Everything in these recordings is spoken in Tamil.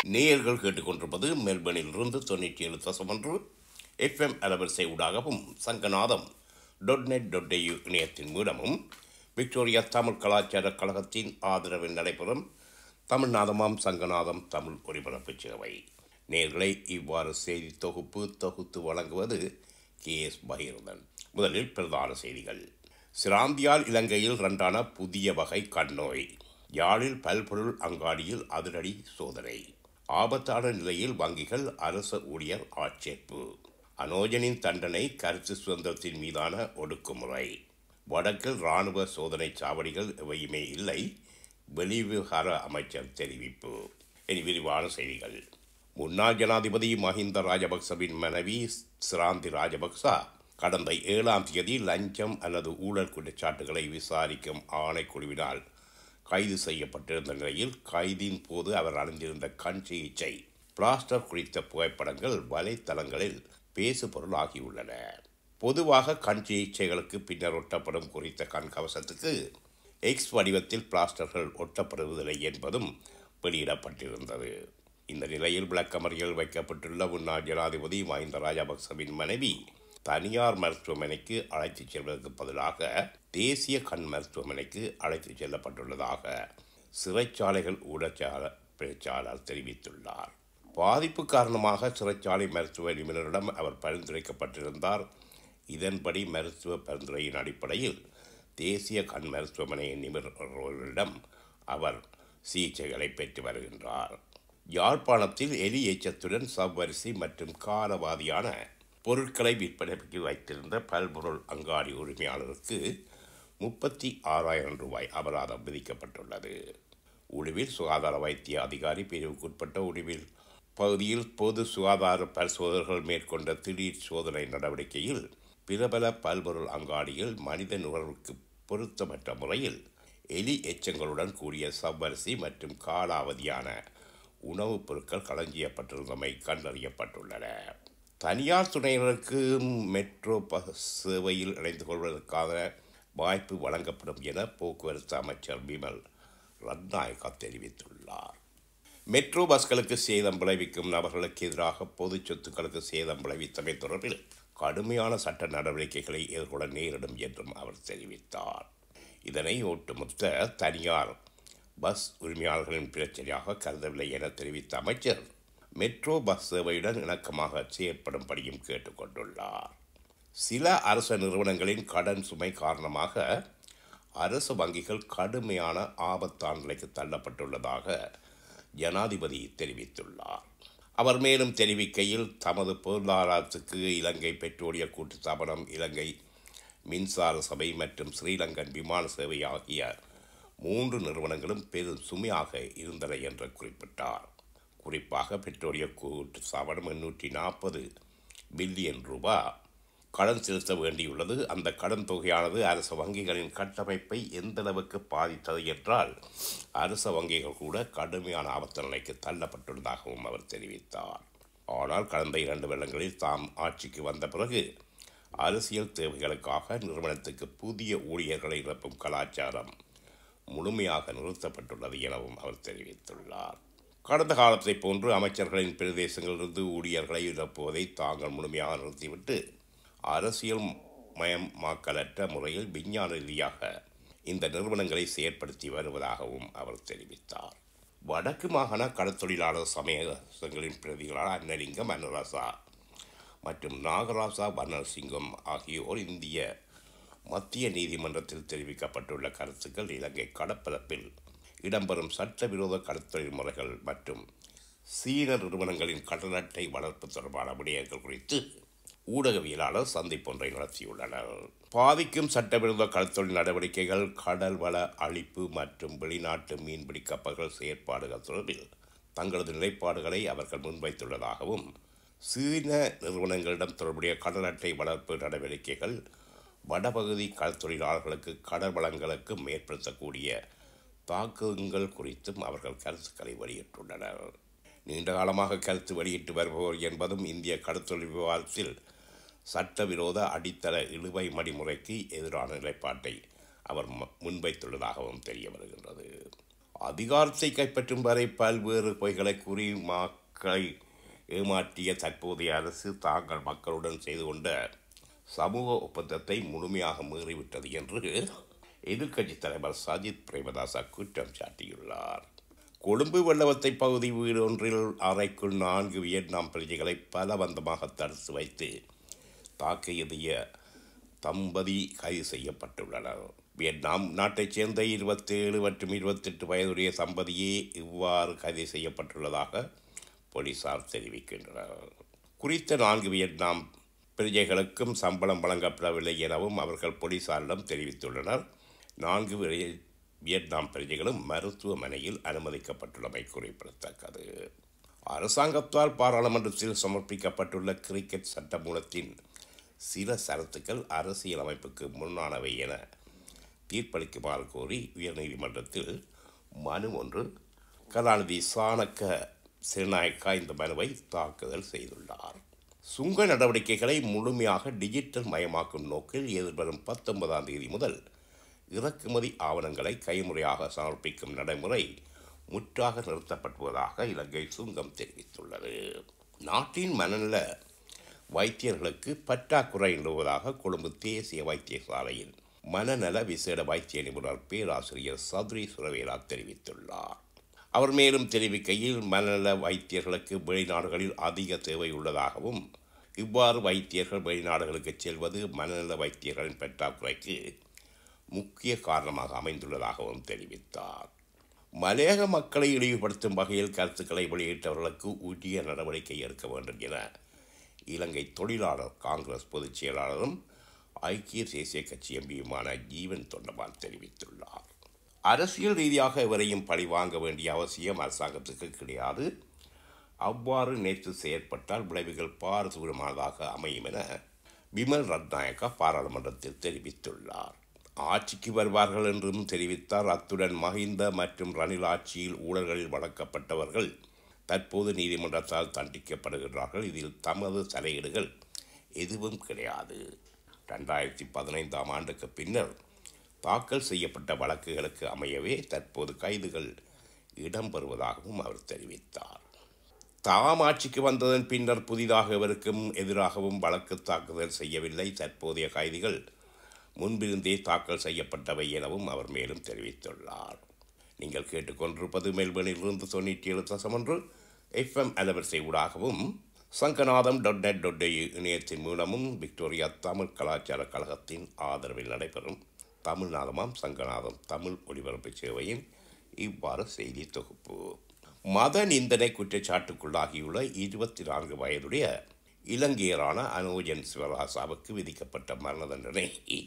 நேயர்கள் கேட்டுக்கொண்டிருப்பது மெல்பர்னில் இருந்து தொண்ணூற்றி ஏழு தசம் ஒன்று எஃப்எம் அலவரிசை ஊடாகவும் Sanganatham dot net dot AU இணையத்தின் மூலமும் விக்டோரியா தமிழ் கலாச்சார கழகத்தின் ஆதரவில் நடைபெறும் தமிழ்நாதமாம் சங்கநாதம் தமிழ் ஒலிபரப்பு சேவை நேர்களை இவ்வாறு செய்தி தொகுப்பு தொகுத்து வழங்குவது கே எஸ் பகீரதன் முதலில் பிரதான செய்திகள் சிராந்தியால் இலங்கையில் இரண்டான புதிய வகை கண்ணோய் யாழில் பல்பொருள் அங்காடியில் அதிரடி சோதனை ஆபத்தான நிலையில் வங்கிகள் அரச ஊழியர் ஆட்சேர்ப்பு அனோஜனின் தண்டனை கருத்து சுதந்திரத்தின் மீதான ஒடுக்குமுறை வடக்கில் இராணுவ சோதனை சாவடிகள் எவையுமே இல்லை வெளிவிவகார அமைச்சர் தெரிவிப்பு இனி விரிவான செய்திகள் முன்னாள் ஜனாதிபதி மஹிந்த ராஜபக்சவின் மனைவி சிராந்தி ராஜபக்சா கடந்த ஏழாம் தேதி லஞ்சம் அல்லது ஊழல் குற்றச்சாட்டுகளை விசாரிக்கும் ஆணைக்குழுவினால் கைது செய்யப்பட்டிருந்த நிலையில் கைதின் போது அவர் அணிந்திருந்த கண் சிகிச்சை பிளாஸ்டர் குறித்த புகைப்படங்கள் வலைத்தளங்களில் பேசுபொருளாகியுள்ளன பொதுவாக கண் சிகிச்சைகளுக்கு பின்னர் ஒட்டப்படும் குறித்த கண் கவசத்துக்கு எக்ஸ் வடிவத்தில் பிளாஸ்டர்கள் ஒட்டப்படுவதில்லை என்பதும் வெளியிடப்பட்டிருந்தது இந்த நிலையில் விளக்கமறியல் வைக்கப்பட்டுள்ள முன்னாள் ஜனாதிபதி மஹிந்த ராஜபக்சவின் மனைவி தனியார் மருத்துவமனைக்கு அழைத்துச் செல்வதற்கு பதிலாக தேசிய கண் மருத்துவமனைக்கு அழைத்துச் செல்லப்பட்டுள்ளதாக சிறைச்சாலைகள் ஊடச்சால பேச்சாளர் தெரிவித்துள்ளார் பாதிப்பு காரணமாக சிறைச்சாலை மருத்துவ நிபுணரிடம் அவர் பரிந்துரைக்கப்பட்டிருந்தார் இதன்படி மருத்துவ பரிந்துரையின் அடிப்படையில் தேசிய கண் மருத்துவமனை நிபுணர்களிடம் அவர் சிகிச்சைகளை பெற்று வருகின்றார் யாழ்ப்பாணத்தில் எலி எச்சத்துடன் சவ்வரிசி மற்றும் காலவாதியான பொருட்களை விற்பனைக்கு வைத்திருந்த பல்பொருள் அங்காடி உரிமையாளருக்கு முப்பத்தி ஆறாயிரம் ரூபாய் அபராதம் விதிக்கப்பட்டுள்ளது உடுவில் சுகாதார வைத்திய அதிகாரி பிரிவுக்குட்பட்ட உடுவில் பகுதியில் பொது சுகாதார பரிசோதனைகள் மேற்கொண்ட திடீர் சோதனை நடவடிக்கையில் பிரபல பல்பொருள் அங்காடியில் மனித நுகர்வுக்கு பொருத்தமற்ற முறையில் எலி எச்சங்களுடன் கூடிய சவ்வரிசி மற்றும் காலாவதியான உணவுப் பொருட்கள் களஞ்சியப்பட்டிருந்தமை கண்டறியப்பட்டுள்ளன தனியார் துணையினருக்கு மெட்ரோ பஸ் சேவையில் இணைந்து கொள்வதற்கான வாய்ப்பு வழங்கப்படும் என போக்குவரத்து அமைச்சர் பிமல் ரத்நாயகா தெரிவித்துள்ளார் மெட்ரோ பஸ்களுக்கு சேதம் விளைவிக்கும் நபர்களுக்கு எதிராக பொது சொத்துக்களுக்கு சேதம் விளைவித்தமை தொடர்பில் கடுமையான சட்ட நடவடிக்கைகளை எதிர்கொள்ள நேரிடும் என்றும் அவர் தெரிவித்தார் இதனை ஒட்டுமொத்த தனியார் பஸ் உரிமையாளர்களின் பிரச்சனையாக கருதவில்லை என தெரிவித்த அமைச்சர் மெட்ரோ பஸ் சேவையுடன் இணக்கமாக செயற்படும்படியும் கேட்டுக்கொண்டுள்ளார் சில அரச நிறுவனங்களின் கடன் சுமை காரணமாக அரசு வங்கிகள் கடுமையான ஆபத்தான நிலைக்கு தள்ளப்பட்டுள்ளதாக ஜனாதிபதி தெரிவித்துள்ளார் அவர் மேலும் தெரிவிக்கையில் தமது பொருளாதாரத்துக்கு இலங்கை பெட்ரோலிய கூட்டு ஸ்தாபனம் இலங்கை மின்சார சபை மற்றும் ஸ்ரீலங்கன் விமான சேவை ஆகிய மூன்று நிறுவனங்களும் பெரும் சுமையாக இருந்தன என்று குறிப்பிட்டார் குறிப்பாக பெட்ரோலிய கூட்டு ஸ்தாபனம் எண்ணூற்றி நாற்பது பில்லியன் ரூபாய் கடன் செலுத்த வேண்டியுள்ளது அந்த கடன் தொகையானது அரசு வங்கிகளின் கட்டமைப்பை எந்த அளவுக்கு பாதித்தது என்றால் அரசு வங்கிகள் கூட கடுமையான ஆபத்து நிலைக்கு தள்ளப்பட்டுள்ளதாகவும் அவர் தெரிவித்தார் ஆனால் கடந்த இரண்டு வருடங்களில் தாம் ஆட்சிக்கு வந்த பிறகு அரசியல் தேவைகளுக்காக நிறுவனத்துக்கு புதிய ஊழியர்களை நிரப்பும் கலாச்சாரம் முழுமையாக நிறுத்தப்பட்டுள்ளது எனவும் அவர் தெரிவித்துள்ளார் கடந்த காலத்தை போன்று அமைச்சர்களின் பிரதேசங்களிலிருந்து ஊழியர்களை நிரப்புவதை தாங்கள் முழுமையாக நிறுத்திவிட்டு அரசியல் மயமாக்கலற்ற முறையில் விஞ்ஞான ரீதியாக இந்த நிறுவனங்களை செயற்படுத்தி வருவதாகவும் அவர் தெரிவித்தார் வடக்கு மாகாண கடற்தொழிலாளர் சமயங்களின் பிரதிகளான அன்னலிங்கம் அனுராசா மற்றும் நாகராசா வர்ணசிங்கம் ஆகியோர் இந்திய மத்திய நீதிமன்றத்தில் தெரிவிக்கப்பட்டுள்ள கருத்துக்கள் இலங்கை கடற்பரப்பில் இடம்பெறும் சட்டவிரோத கடற்தொழில் முறைகள் மற்றும் சீன நிறுவனங்களின் கடல் அட்டை வளர்ப்பு தொடர்பான விடயங்கள் குறித்து ஊடகவியலாளர் சந்திப்பொன்றை நடத்தியுள்ளனர் பாதிக்கும் சட்டவிரோத கடற்தொழில் நடவடிக்கைகள் கடல் வள அழிப்பு மற்றும் வெளிநாட்டு மீன்பிடி கப்பல்கள் செயற்பாடுகள் தொடர்பில் தங்களது நிலைப்பாடுகளை அவர்கள் முன்வைத்துள்ளதாகவும் சீன நிறுவனங்களிடம் தொடர்புடைய கடல் அட்டை வளர்ப்பு நடவடிக்கைகள் வடபகுதி கடற்தொழிலாளர்களுக்கு கடல் வளங்களுக்கு மேற்படுத்தக்கூடிய தாக்குதல்கள் குறித்தும் அவர்கள் கருத்துக்களை வெளியிட்டுள்ளனர் நீண்ட காலமாக கருத்து வெளியிட்டு வருபவர் என்பதும் இந்திய கடற்தொழில் விவாதத்தில் சட்டவிரோத அடித்தள இழுவை மடிமுறைக்கு எதிரான நிலைப்பாட்டை அவர் ம- முன்வைத்துள்ளதாகவும் தெரிய வருகின்றது அதிகாரத்தை கைப்பற்றும் வரை பல்வேறு பொய்களை கூறி மக்களை ஏமாற்றிய தற்போதைய அரசு தாங்கள் மக்களுடன் செய்து கொண்ட சமூக ஒப்பந்தத்தை முழுமையாக மீறிவிட்டது என்று எதிர்க்கட்சித் தலைவர் சஜித் பிரேமதாசா குற்றம் சாட்டியுள்ளார் கொழும்பு வெள்ளவத்தை பகுதி வீடு ஒன்றில் அறைக்குள் நான்கு வியட்நாம் பிரஜைகளை பலவந்தமாக தடுத்து வைத்து தாக்கியதைய தம்பதி கைது செய்யப்பட்டுள்ளனர் வியட்நாம் நாட்டைச் சேர்ந்த இருபத்தேழு மற்றும் இருபத்தெட்டு வயதுடைய தம்பதியே இவ்வாறு கைது செய்யப்பட்டுள்ளதாக போலீசார் தெரிவிக்கின்றனர் குறித்த நான்கு வியட்நாம் பிரஜைகளுக்கும் சம்பளம் வழங்கப்படவில்லை எனவும் அவர்கள் போலீசாரிடம் தெரிவித்துள்ளனர் நான்கு விய- வியட்நாம் பிரஜைகளும் மருத்துவமனையில் அனுமதிக்கப்பட்டுள்ளமை குறிப்பிடத்தக்கது அரசாங்கத்தால் பாராளுமன்றத்தில் சமர்ப்பிக்கப்பட்டுள்ள கிரிக்கெட் சட்டமூலத்தின் சில சரத்துக்கள் அரசியலமைப்புக்கு முன்னானவை என தீர்ப்பளிக்குமாறு கோரி உயர்நீதிமன்றத்தில் மனு ஒன்று கலாநிதி சாணக்க சிறுநாயக்கா இந்த மனுவை தாக்குதல் செய்துள்ளார் சுங்க நடவடிக்கைகளை முழுமையாக டிஜிட்டல் மயமாக்கும் நோக்கில் எதிர்வரும் பத்தொன்பதாம் தேதி முதல் இறக்குமதி ஆவணங்களை கைமுறையாக சமர்ப்பிக்கும் நடைமுறை முற்றாக நிறுத்தப்படுவதாக இலங்கை சுங்கம் தெரிவித்துள்ளது நாட்டின் மனநல வைத்தியர்களுக்கு பற்றாக்குறை நிலவுவதாக கொழும்பு தேசிய வைத்தியசாலையின் மனநல விசேட வைத்திய நிபுணர் பேராசிரியர் சதுரி சுரவேலா தெரிவித்துள்ளார் அவர் மேலும் தெரிவிக்கையில் மனநல வைத்தியர்களுக்கு வெளிநாடுகளில் அதிக தேவை உள்ளதாகவும் இவ்வாறு வைத்தியர்கள் வெளிநாடுகளுக்கு செல்வது மனநல வைத்தியர்களின் பற்றாக்குறைக்கு முக்கிய காரணமாக அமைந்துள்ளதாகவும் தெரிவித்தார் மலையக மக்களை இழிவுபடுத்தும் வகையில் கருத்துக்களை வெளியிட்டவர்களுக்கு உரிய நடவடிக்கை எடுக்க வேண்டும் என இலங்கை தொழிலாளர் காங்கிரஸ் பொதுச் செயலாளரும் ஐக்கிய தேசிய கட்சி எம்பியுமான ஜீவன் தொண்டமான் தெரிவித்துள்ளார் அரசியல் ரீதியாக எவரையும் பழி வாங்க வேண்டிய அவசியம் அரசாங்கத்துக்கு கிடையாது அவ்வாறு நேற்று செயற்பட்டால் விளைவுகள் பாரதூரமானதாக அமையும் என விமல் ரத்நாயக்கா பாராளுமன்றத்தில் தெரிவித்துள்ளார் ஆட்சிக்கு வருவார்கள் என்றும் தெரிவித்தார் அத்துடன் மஹிந்த மற்றும் ரணில் ஆட்சியில் ஊழல்களில் வழங்கப்பட்டவர்கள் தற்போது நீதிமன்றத்தால் தண்டிக்கப்படுகிறார்கள் இதில் தமது தலையீடுகள் எதுவும் கிடையாது ரெண்டாயிரத்தி பதினைந்தாம் ஆண்டுக்கு பின்னர் தாக்கல் செய்யப்பட்ட வழக்குகளுக்கு அமையவே தற்போது கைதுகள் இடம்பெறுவதாகவும் அவர் தெரிவித்தார் தாம் ஆட்சிக்கு வந்ததன் பின்னர் புதிதாக இவருக்கும் எதிராகவும் வழக்கு தாக்குதல் செய்யவில்லை தற்போதைய கைதிகள் முன்பிருந்தே தாக்கல் செய்யப்பட்டவை எனவும் அவர் மேலும் தெரிவித்துள்ளார் நீங்கள் கேட்டுக்கொண்டிருப்பது மெல்பர்னிலிருந்து தொண்ணூற்றி ஏழு தசம் ஒன்று எஃப்எம் அலவரிசை ஊடாகவும் சங்கநாதம் டாட் நெட் டாட் இணையத்தின் மூலமும் விக்டோரியா தமிழ் கலாச்சார கழகத்தின் ஆதரவில் நடைபெறும் தமிழ்நாதமாம் சங்கநாதம் தமிழ் ஒலிபரப்பு சேவையின் இவ்வாறு செய்தி தொகுப்பு மத நிந்தனை குற்றச்சாட்டுக்குள்ளாகியுள்ள இருபத்தி நான்கு வயதுடைய இலங்கையரான அனோஜன் சிவராசாவுக்கு விதிக்கப்பட்ட மரண தண்டனை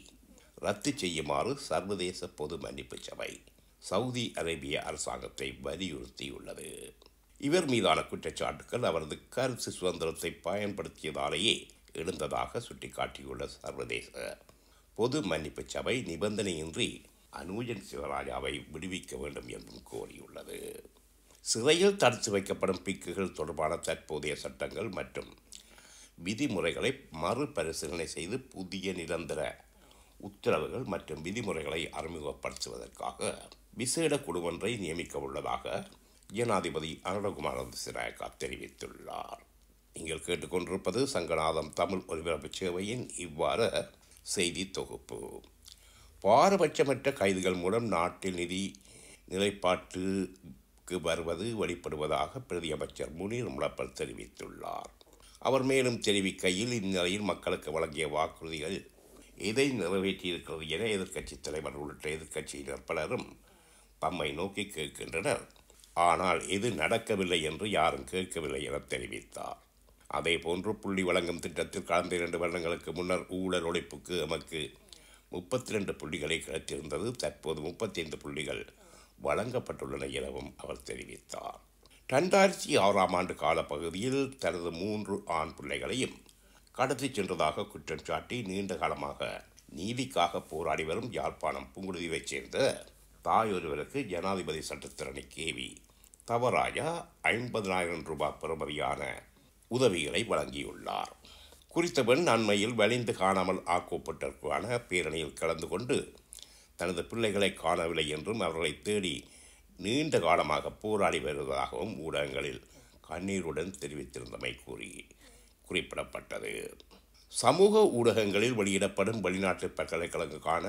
ரத்து செய்யுமாறு சர்வதேச பொது மன்னிப்பு சபை சவுதி அரேபிய அரசாங்கத்தை வலியுறுத்தியுள்ளது இவர் மீதான குற்றச்சாட்டுகள் அவரது கருத்து சுதந்திரத்தை பயன்படுத்தியதாலேயே எழுந்ததாக சுட்டிக்காட்டியுள்ள சர்வதேச பொது மன்னிப்பு சபை நிபந்தனையின்றி அனூஜன் சிவராஜாவை விடுவிக்க வேண்டும் என்றும் கோரியுள்ளது சிறையில் தடுத்து வைக்கப்படும் பிக்குகள் தொடர்பான தற்போதைய சட்டங்கள் மற்றும் விதிமுறைகளை மறுபரிசீலனை செய்து புதிய நிரந்தர உத்தரவுகள் மற்றும் விதிமுறைகளை அறிமுகப்படுத்துவதற்காக விசேட குழுவொன்றை நியமிக்க உள்ளதாக ஜனாதிபதி அருணகுமார சிராயக்கா தெரிவித்துள்ளார் நீங்கள் கேட்டுக்கொண்டிருப்பது சங்கநாதம் தமிழ் ஒலிபரப்பு சேவையின் இவ்வாறு செய்தி தொகுப்பு பாரபட்சமற்ற கைதுகள் மூலம் நாட்டில் நிதி நிலைப்பாட்டுக்கு வருவது வெளிப்படுவதாக பிரதியமைச்சர் முனீர் முளப்பல் தெரிவித்துள்ளார் அவர் மேலும் தெரிவிக்கையில் இந்நிலையில் மக்களுக்கு வழங்கிய வாக்குறுதிகள் எதை நிறைவேற்றியிருக்கிறது என எதிர்க்கட்சித் தலைவர் உள்ளிட்ட எதிர்க்கட்சியினர் பலரும் தம்மை நோக்கி கேட்கின்றனர் ஆனால் எது நடக்கவில்லை என்று யாரும் கேட்கவில்லை என தெரிவித்தார் அதே போன்று புள்ளி வழங்கும் திட்டத்தில் கடந்த இரண்டு வருடங்களுக்கு முன்னர் ஊழல் ஒழிப்புக்கு எமக்கு முப்பத்தி ரெண்டு புள்ளிகளை கிடைத்திருந்தது தற்போது முப்பத்தைந்து புள்ளிகள் வழங்கப்பட்டுள்ளன எனவும் அவர் தெரிவித்தார் ரெண்டாயிரத்தி ஆறாம் ஆண்டு காலப்பகுதியில் தனது மூன்று ஆண் பிள்ளைகளையும் கடத்திச் சென்றதாக குற்றம் சாட்டி நீண்ட காலமாக நீதிக்காக போராடி வரும் யாழ்ப்பாணம் புங்குடுதீவைச் சேர்ந்த தாயொருவருக்கு ஜனாதிபதி சட்டத்திரணி கேவி தவராஜா ஐம்பதனாயிரம் ரூபாய் பெறுமதியான உதவிகளை வழங்கியுள்ளார் குறித்த பெண் அண்மையில் வலிந்து காணாமல் ஆக்கப்பட்டிருக்கான பேரணியில் கலந்து கொண்டு தனது பிள்ளைகளை காணவில்லை என்றும் அவர்களை தேடி நீண்ட காலமாக போராடி வருவதாகவும் ஊடகங்களில் கண்ணீருடன் தெரிவித்திருந்தமை கூறி குறிப்பிடப்பட்டது சமூக ஊடகங்களில் வெளியிடப்படும் வெளிநாட்டு பல்கலைக்கழகங்களுக்கான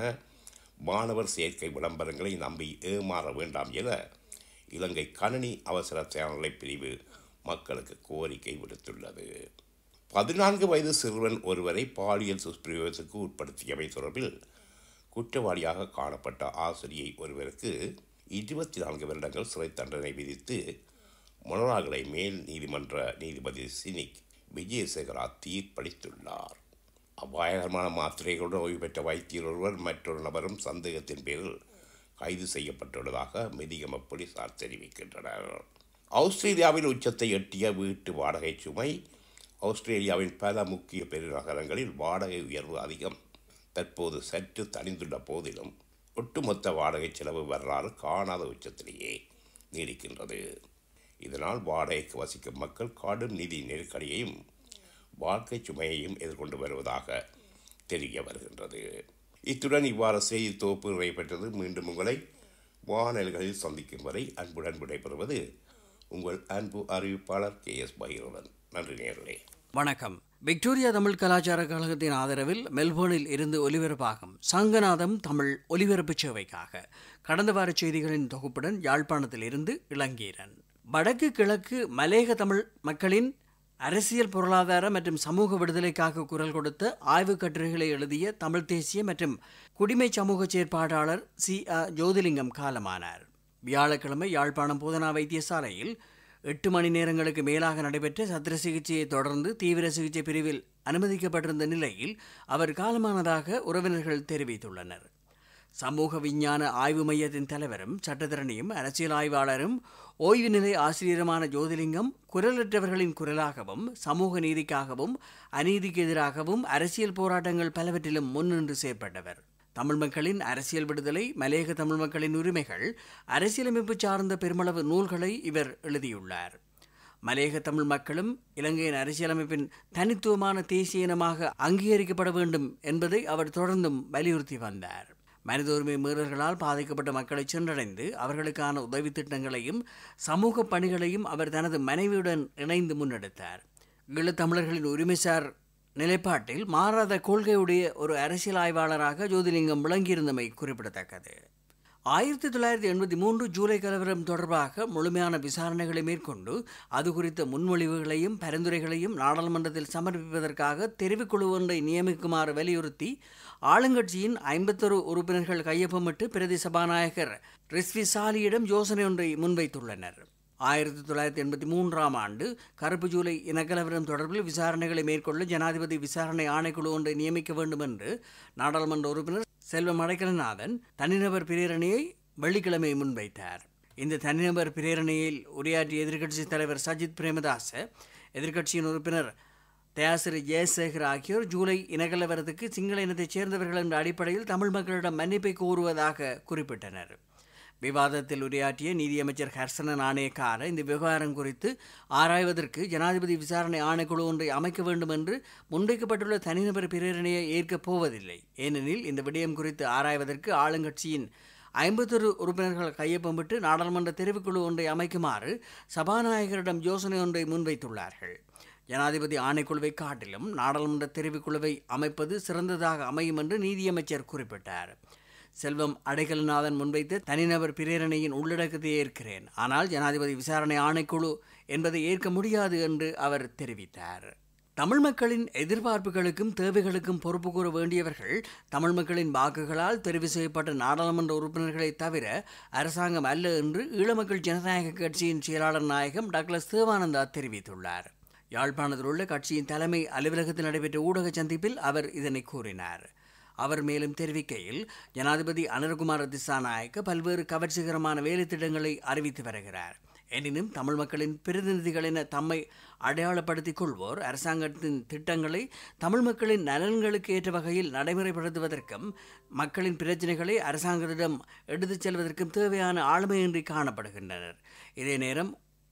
மாணவர் சேர்க்கை விளம்பரங்களை நம்பி ஏமாற வேண்டாம் என இலங்கை கணினி அவசர சேனலை பிரிவு மக்களுக்கு கோரிக்கை விடுத்துள்ளது பதினான்கு வயது சிறுவன் ஒருவரை பாலியல் துஷ்பிரயோகத்துக்கு உட்படுத்தியவை தொடர்பில் குற்றவாளியாக காணப்பட்ட ஆசிரியை ஒருவருக்கு இருபத்தி நான்கு வருடங்கள் சிறை தண்டனை விதித்து மொனராகலை மேல் நீதிமன்ற நீதிபதி சினிக் விஜயசேகரா தீர்ப்பளித்துள்ளார் அபாயகரமான மாத்திரைகளுடன் ஓய்வு பெற்ற வைத்தியர் ஒருவர் மற்றொரு நபரும் சந்தேகத்தின் பேரில் கைது செய்யப்பட்டுள்ளதாக மெதிகம போலீசார் தெரிவிக்கின்றனர் ஆஸ்திரேலியாவில் உச்சத்தை எட்டிய வீட்டு வாடகை சுமை ஆஸ்திரேலியாவின் பல முக்கிய பெருநகரங்களில் வாடகை உயர்வு அதிகம் தற்போது சற்று தணிந்துள்ள போதிலும் ஒட்டுமொத்த வாடகை செலவு வரலாறு காணாத உச்சத்திலேயே நீடிக்கின்றது இதனால் வாடகைக்கு வசிக்கும் மக்கள் கடும் நிதி நெருக்கடியையும் வாழ்க்கை சுமையையும் எதிர்கொண்டு வருவதாக தெரிய வருகின்றது இத்துடன் இவ்வாறு செய்தி தொகுப்பு நிறைவேற்றது மீண்டும் உங்களை வானல்களில் சந்திக்கும் வரை அன்புடன் விடைபெறுவது உங்கள் அன்பு அறிவிப்பாளர் கே எஸ் பைரவன் நன்றி நேர்களே வணக்கம் விக்டோரியா தமிழ் கலாச்சார கழகத்தின் ஆதரவில் மெல்போர்னில் இருந்து ஒலிபரப்பாகும் சங்கநாதம் தமிழ் ஒலிபரப்பு சேவைக்காக கடந்த வார செய்திகளின் தொகுப்புடன் யாழ்ப்பாணத்தில் இருந்து இளங்கீரன் வடக்கு கிழக்கு மலேக தமிழ் மக்களின் அரசியல் பொருளாதார மற்றும் சமூக விடுதலைக்காக குரல் கொடுத்த ஆய்வுக் கட்டுரைகளை எழுதிய தமிழ் தேசிய மற்றும் குடிமை சமூக செயற்பாட்டாளர் சி அ ஜோதிலிங்கம் காலமானார் வியாழக்கிழமை யாழ்ப்பாணம் போதனா வைத்தியசாலையில் எட்டு மணி நேரங்களுக்கு மேலாக நடைபெற்ற சத்திர சிகிச்சையை தொடர்ந்து தீவிர சிகிச்சை பிரிவில் அனுமதிக்கப்பட்டிருந்த நிலையில் அவர் காலமானதாக உறவினர்கள் தெரிவித்துள்ளனர் சமூக விஞ்ஞான ஆய்வு மையத்தின் தலைவரும் சட்டத்திறனியும் அரசியல் ஆய்வாளரும் ஓய்வு நிலை ஆசிரியருமான ஜோதிலிங்கம் குரலற்றவர்களின் குரலாகவும் சமூக நீதிக்காகவும் அநீதிக்கு எதிராகவும் அரசியல் போராட்டங்கள் பலவற்றிலும் முன்னின்று செயற்பட்டவர் தமிழ் மக்களின் அரசியல் விடுதலை மலேக தமிழ் மக்களின் உரிமைகள் அரசியலமைப்பு சார்ந்த பெருமளவு நூல்களை இவர் எழுதியுள்ளார் மலேக தமிழ் மக்களும் இலங்கையின் அரசியலமைப்பின் தனித்துவமான தேசிய இனமாக அங்கீகரிக்கப்பட வேண்டும் என்பதை அவர் தொடர்ந்தும் வலியுறுத்தி வந்தார் மனித உரிமை மீறல்களால் பாதிக்கப்பட்ட மக்களை சென்றடைந்து அவர்களுக்கான உதவி திட்டங்களையும் சமூக பணிகளையும் அவர் தனது மனைவியுடன் இணைந்து முன்னெடுத்தார் ஈழத்தமிழர்களின் உரிமைசார் நிலைப்பாட்டில் மாறாத கொள்கையுடைய ஒரு அரசியல் ஆய்வாளராக ஜோதிலிங்கம் விளங்கியிருந்தமை குறிப்பிடத்தக்கது ஆயிரத்தி தொள்ளாயிரத்தி எண்பத்தி மூன்று ஜூலை கலவரம் தொடர்பாக முழுமையான விசாரணைகளை மேற்கொண்டு அது குறித்த முன்மொழிவுகளையும் பரிந்துரைகளையும் நாடாளுமன்றத்தில் சமர்ப்பிப்பதற்காக தெரிவுக்குழு ஒன்றை நியமிக்குமாறு வலியுறுத்தி ஆளுங்கட்சியின் ஐம்பத்தொரு உறுப்பினர்கள் கையொப்பமிட்டு பிரதி சபாநாயகர் ரிஸ்வி சாலியிடம் யோசனை ஒன்றை முன்வைத்துள்ளனர் ஆயிரத்தி தொள்ளாயிரத்தி எண்பத்தி மூன்றாம் ஆண்டு கருப்பு ஜூலை இனக்கலவரம் தொடர்பில் விசாரணைகளை மேற்கொள்ள ஜனாதிபதி விசாரணை ஆணைக்குழு ஒன்றை நியமிக்க வேண்டும் என்று நாடாளுமன்ற உறுப்பினர் செல்வம் அடைக்கலநாதன் தனிநபர் பிரேரணையை வெள்ளிக்கிழமை முன்வைத்தார் இந்த தனிநபர் பிரேரணையில் உரையாற்றிய எதிர்க்கட்சித் தலைவர் சஜித் பிரேமதாச எதிர்க்கட்சியின் உறுப்பினர் தயாசிரி ஜெயசேகர் ஆகியோர் ஜூலை இனக்கலவரத்துக்கு சிங்கள இனத்தைச் சேர்ந்தவர்கள் என்ற அடிப்படையில் தமிழ் மக்களிடம் மன்னிப்பை கோருவதாக குறிப்பிட்டனர் விவாதத்தில் உரையாற்றிய நீதியமைச்சர் ஹர்சன நாணயக்கார இந்த விவகாரம் குறித்து ஆராய்வதற்கு ஜனாதிபதி விசாரணை ஆணைக்குழு ஒன்றை அமைக்க வேண்டும் என்று முன்வைக்கப்பட்டுள்ள தனிநபர் பிரேரணையை ஏற்கப் போவதில்லை ஏனெனில் இந்த விடயம் குறித்து ஆராய்வதற்கு ஆளுங்கட்சியின் ஐம்பத்தொரு உறுப்பினர்கள் கையொப்பமிட்டு நாடாளுமன்ற தெரிவுக்குழு ஒன்றை அமைக்குமாறு சபாநாயகரிடம் யோசனை ஒன்றை முன்வைத்துள்ளார்கள் ஜனாதிபதி ஆணைக்குழுவை காட்டிலும் நாடாளுமன்ற தெரிவுக்குழுவை அமைப்பது சிறந்ததாக அமையும் என்று நீதியமைச்சர் குறிப்பிட்டார் செல்வம் அடைக்கலநாதன் முன்வைத்த தனிநபர் பிரேரணையின் உள்ளடக்கத்தை ஏற்கிறேன் ஆனால் ஜனாதிபதி விசாரணை ஆணைக்குழு என்பதை ஏற்க முடியாது என்று அவர் தெரிவித்தார் தமிழ் மக்களின் எதிர்பார்ப்புகளுக்கும் தேவைகளுக்கும் பொறுப்பு கூற வேண்டியவர்கள் தமிழ் மக்களின் வாக்குகளால் தெரிவு செய்யப்பட்ட நாடாளுமன்ற உறுப்பினர்களை தவிர அரசாங்கம் அல்ல என்று ஈழமக்கள் ஜனநாயக கட்சியின் செயலாளர் நாயகம் டாக்டர் தேவானந்தா தெரிவித்துள்ளார் யாழ்ப்பாணத்தில் உள்ள கட்சியின் தலைமை அலுவலகத்தில் நடைபெற்ற ஊடக சந்திப்பில் அவர் இதனை கூறினார் அவர் மேலும் தெரிவிக்கையில் ஜனாதிபதி அனுரகுமார திசாநாயக்க பல்வேறு கவர்ச்சிகரமான வேலை திட்டங்களை அறிவித்து வருகிறார் எனினும் தமிழ் மக்களின் பிரதிநிதிகள் என தம்மை அடையாளப்படுத்திக் கொள்வோர் அரசாங்கத்தின் திட்டங்களை தமிழ் மக்களின் நலன்களுக்கு ஏற்ற வகையில் நடைமுறைப்படுத்துவதற்கும் மக்களின் பிரச்சினைகளை அரசாங்கத்திடம் எடுத்துச் செல்வதற்கும் தேவையான ஆளுமையின்றி காணப்படுகின்றனர் இதே நேரம்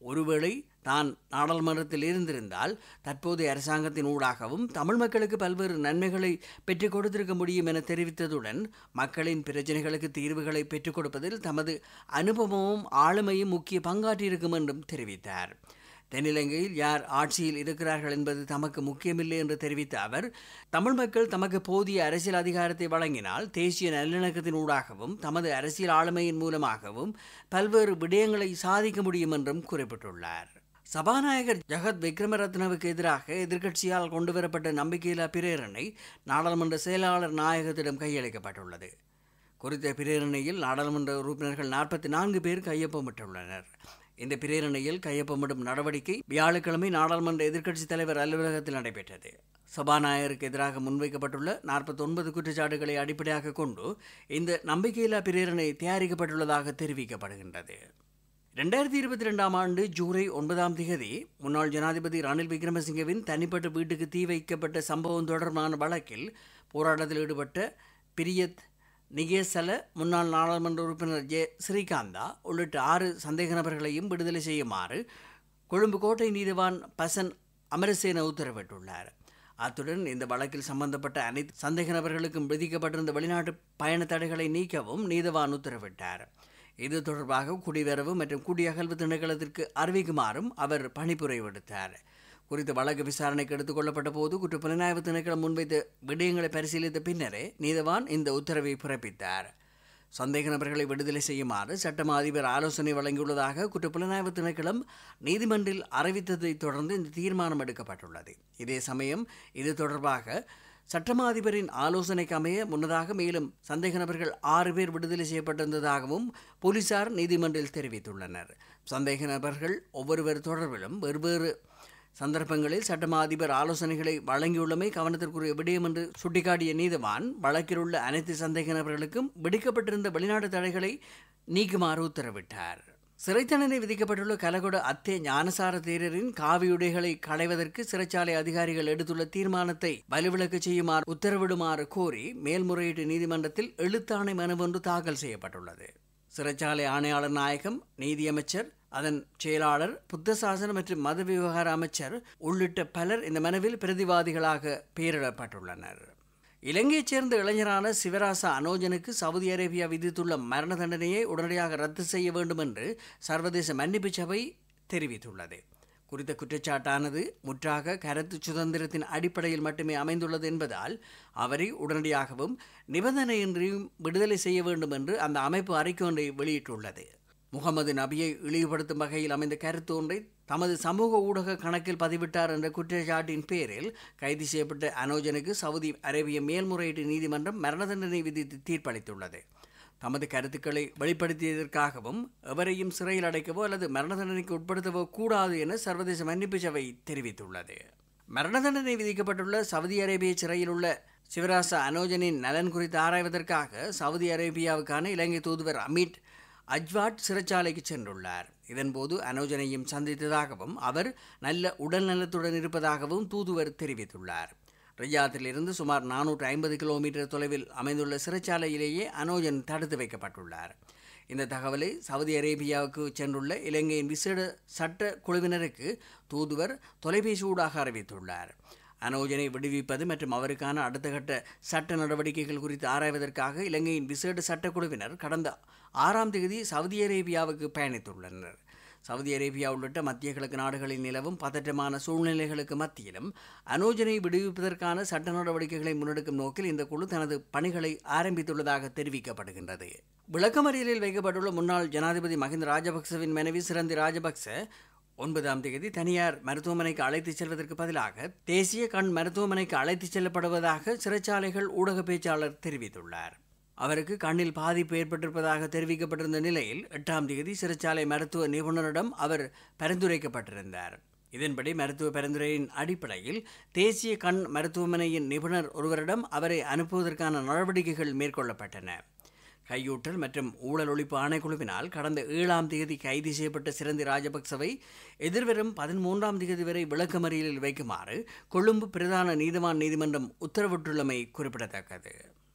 ஒருவேளை தான் நாடாளுமன்றத்தில் இருந்திருந்தால் தற்போதைய அரசாங்கத்தின் ஊடாகவும் தமிழ் மக்களுக்கு பல்வேறு நன்மைகளை பெற்றுக் கொடுத்திருக்க முடியும் என தெரிவித்ததுடன் மக்களின் பிரச்சனைகளுக்கு தீர்வுகளை பெற்றுக் கொடுப்பதில் தமது அனுபவமும் ஆளுமையும் முக்கிய பங்காற்றியிருக்கும் என்றும் தெரிவித்தார் தென்னிலங்கையில் யார் ஆட்சியில் இருக்கிறார்கள் என்பது தமக்கு முக்கியமில்லை என்று தெரிவித்த அவர் தமிழ் மக்கள் தமக்கு போதிய அரசியல் அதிகாரத்தை வழங்கினால் தேசிய நல்லிணக்கத்தின் ஊடாகவும் தமது அரசியல் ஆளுமையின் மூலமாகவும் பல்வேறு விடயங்களை சாதிக்க முடியும் என்றும் குறிப்பிட்டுள்ளார் சபாநாயகர் ஜெகத் விக்ரமரத்னவுக்கு எதிராக எதிர்க்கட்சியால் கொண்டுவரப்பட்ட நம்பிக்கையில்லா பிரேரணை நாடாளுமன்ற செயலாளர் நாயகத்திடம் கையளிக்கப்பட்டுள்ளது குறித்த பிரேரணையில் நாடாளுமன்ற உறுப்பினர்கள் நாற்பத்தி நான்கு பேர் கையொப்பமிட்டுள்ளனர் இந்த பிரேரணையில் கையொப்பமிடும் நடவடிக்கை வியாழக்கிழமை நாடாளுமன்ற எதிர்க்கட்சித் தலைவர் அலுவலகத்தில் நடைபெற்றது சபாநாயகருக்கு எதிராக முன்வைக்கப்பட்டுள்ள நாற்பத்தொன்பது குற்றச்சாட்டுகளை அடிப்படையாக கொண்டு இந்த நம்பிக்கையில்லா பிரேரணை தயாரிக்கப்பட்டுள்ளதாக தெரிவிக்கப்படுகின்றது ரெண்டாயிரத்தி இருபத்தி ரெண்டாம் ஆண்டு ஜூலை ஒன்பதாம் திகதி முன்னாள் ஜனாதிபதி ரணில் விக்ரமசிங்கவின் தனிப்பட்ட வீட்டுக்கு தீ வைக்கப்பட்ட சம்பவம் தொடர்பான வழக்கில் போராட்டத்தில் ஈடுபட்ட பிரியத் நிகேசல முன்னாள் நாடாளுமன்ற உறுப்பினர் ஜே ஸ்ரீகாந்தா உள்ளிட்ட ஆறு சந்தேக நபர்களையும் விடுதலை செய்யுமாறு கொழும்பு கோட்டை நீதிவான் பசன் அமரசேன உத்தரவிட்டுள்ளார் அத்துடன் இந்த வழக்கில் சம்பந்தப்பட்ட அனைத்து சந்தேக நபர்களுக்கும் விதிக்கப்பட்டிருந்த வெளிநாட்டு பயண தடைகளை நீக்கவும் நீதிவான் உத்தரவிட்டார் இது தொடர்பாக குடிவரவு மற்றும் குடியகல்வு திணைக்களத்திற்கு அறிவிக்குமாறும் அவர் பணிப்புரை விடுத்தார் குறித்த வழக்கு விசாரணைக்கு எடுத்துக் கொள்ளப்பட்ட போது குற்றப்புலனாய்வு திணைக்களம் முன்வைத்த விடயங்களை பரிசீலித்த பின்னரே நீதவான் இந்த உத்தரவை பிறப்பித்தார் சந்தேக நபர்களை விடுதலை செய்யுமாறு சட்டமா அதிபர் ஆலோசனை வழங்கியுள்ளதாக குற்றப்புலனாய்வு திணைக்களம் நீதிமன்றில் அறிவித்ததைத் தொடர்ந்து இந்த தீர்மானம் எடுக்கப்பட்டுள்ளது இதே சமயம் இது தொடர்பாக சட்டமா அதிபரின் ஆலோசனைக்கு அமைய முன்னதாக மேலும் சந்தேக நபர்கள் ஆறு பேர் விடுதலை செய்யப்பட்டிருந்ததாகவும் போலீசார் நீதிமன்றில் தெரிவித்துள்ளனர் சந்தேக நபர்கள் ஒவ்வொருவர் தொடர்பிலும் வெவ்வேறு சந்தர்ப்பங்களில் சட்டமா அதிபர் ஆலோசனைகளை வழங்கியுள்ளமை கவனத்திற்குரிய விடயம் என்று சுட்டிக்காட்டிய நீதிவான் வழக்கில் உள்ள அனைத்து சந்தேக நபர்களுக்கும் விடுக்கப்பட்டிருந்த வெளிநாட்டு தடைகளை நீக்குமாறு உத்தரவிட்டார் சிறை தண்டனை விதிக்கப்பட்டுள்ள கலகொட அத்தே ஞானசார தேரரின் காவியுடைகளை களைவதற்கு சிறைச்சாலை அதிகாரிகள் எடுத்துள்ள தீர்மானத்தை வலுவிளக்க செய்யுமாறு உத்தரவிடுமாறு கோரி மேல்முறையீட்டு நீதிமன்றத்தில் எழுத்தாணை மனு ஒன்று தாக்கல் செய்யப்பட்டுள்ளது சிறைச்சாலை ஆணையாளர் நாயகம் நீதியமைச்சர் அதன் செயலாளர் புத்த சாசன மற்றும் மத விவகார அமைச்சர் உள்ளிட்ட பலர் இந்த மனுவில் பிரதிவாதிகளாக பெயரிடப்பட்டுள்ளனர் இலங்கையைச் சேர்ந்த இளைஞரான சிவராசா அனோஜனுக்கு சவுதி அரேபியா விதித்துள்ள மரண தண்டனையை உடனடியாக ரத்து செய்ய வேண்டும் என்று சர்வதேச மன்னிப்பு சபை தெரிவித்துள்ளது குறித்த குற்றச்சாட்டானது முற்றாக கருத்து சுதந்திரத்தின் அடிப்படையில் மட்டுமே அமைந்துள்ளது என்பதால் அவரை உடனடியாகவும் நிபந்தனையின்றியும் விடுதலை செய்ய வேண்டும் என்று அந்த அமைப்பு அறிக்கை ஒன்றை வெளியிட்டுள்ளது முகமது நபியை இழிவுபடுத்தும் வகையில் அமைந்த கருத்து ஒன்றை தமது சமூக ஊடக கணக்கில் பதிவிட்டார் என்ற குற்றச்சாட்டின் பேரில் கைது செய்யப்பட்ட அனோஜனுக்கு சவுதி அரேபிய மேல்முறையீட்டு நீதிமன்றம் மரண தண்டனை விதித்து தீர்ப்பளித்துள்ளது தமது கருத்துக்களை வெளிப்படுத்தியதற்காகவும் எவரையும் சிறையில் அடைக்கவோ அல்லது மரண தண்டனைக்கு உட்படுத்தவோ கூடாது என சர்வதேச மன்னிப்பு சபை தெரிவித்துள்ளது மரண தண்டனை விதிக்கப்பட்டுள்ள சவுதி அரேபிய சிறையில் உள்ள சிவராச அனோஜனின் நலன் குறித்து ஆராய்வதற்காக சவுதி அரேபியாவுக்கான இலங்கை தூதுவர் அமித் அஜ்வாட் சிறைச்சாலைக்கு சென்றுள்ளார் இதன்போது அனோஜனையும் சந்தித்ததாகவும் அவர் நல்ல உடல் நலத்துடன் இருப்பதாகவும் தூதுவர் தெரிவித்துள்ளார் ரியாத்திலிருந்து சுமார் நானூற்று ஐம்பது கிலோமீட்டர் தொலைவில் அமைந்துள்ள சிறைச்சாலையிலேயே அனோஜன் தடுத்து வைக்கப்பட்டுள்ளார் இந்த தகவலை சவுதி அரேபியாவுக்கு சென்றுள்ள இலங்கையின் விசேட சட்ட குழுவினருக்கு தூதுவர் தொலைபேசி ஊடாக அறிவித்துள்ளார் அனோஜனை விடுவிப்பது மற்றும் அவருக்கான அடுத்த கட்ட சட்ட நடவடிக்கைகள் குறித்து ஆராய்வதற்காக இலங்கையின் விசேட சட்டக்குழுவினர் கடந்த ஆறாம் தேதி சவுதி அரேபியாவுக்கு பயணித்துள்ளனர் சவுதி அரேபியா உள்ளிட்ட மத்திய கிழக்கு நாடுகளில் நிலவும் பதற்றமான சூழ்நிலைகளுக்கு மத்தியிலும் அனோஜனை விடுவிப்பதற்கான சட்ட நடவடிக்கைகளை முன்னெடுக்கும் நோக்கில் இந்த குழு தனது பணிகளை ஆரம்பித்துள்ளதாக தெரிவிக்கப்படுகின்றது விளக்கமறியலில் வைக்கப்பட்டுள்ள முன்னாள் ஜனாதிபதி மஹிந்த ராஜபக்சவின் மனைவி சிறந்தி ராஜபக்ச ஒன்பதாம் தேதி தனியார் மருத்துவமனைக்கு அழைத்துச் செல்வதற்கு பதிலாக தேசிய கண் மருத்துவமனைக்கு அழைத்துச் செல்லப்படுவதாக சிறைச்சாலைகள் ஊடக பேச்சாளர் தெரிவித்துள்ளார் அவருக்கு கண்ணில் பாதிப்பு ஏற்பட்டிருப்பதாக தெரிவிக்கப்பட்டிருந்த நிலையில் எட்டாம் தேதி சிறைச்சாலை மருத்துவ நிபுணரிடம் அவர் பரிந்துரைக்கப்பட்டிருந்தார் இதன்படி மருத்துவ பரிந்துரையின் அடிப்படையில் தேசிய கண் மருத்துவமனையின் நிபுணர் ஒருவரிடம் அவரை அனுப்புவதற்கான நடவடிக்கைகள் மேற்கொள்ளப்பட்டன கையூட்டல் மற்றும் ஊழல் ஒழிப்பு ஆணைக்குழுவினால் கடந்த ஏழாம் தேதி கைது செய்யப்பட்ட சிறந்தி ராஜபக்சவை எதிர்வரும் பதிமூன்றாம் தேதி வரை விளக்கமறியலில் வைக்குமாறு கொழும்பு பிரதான நீதிவான் நீதிமன்றம் உத்தரவிட்டுள்ளமை குறிப்பிடத்தக்கது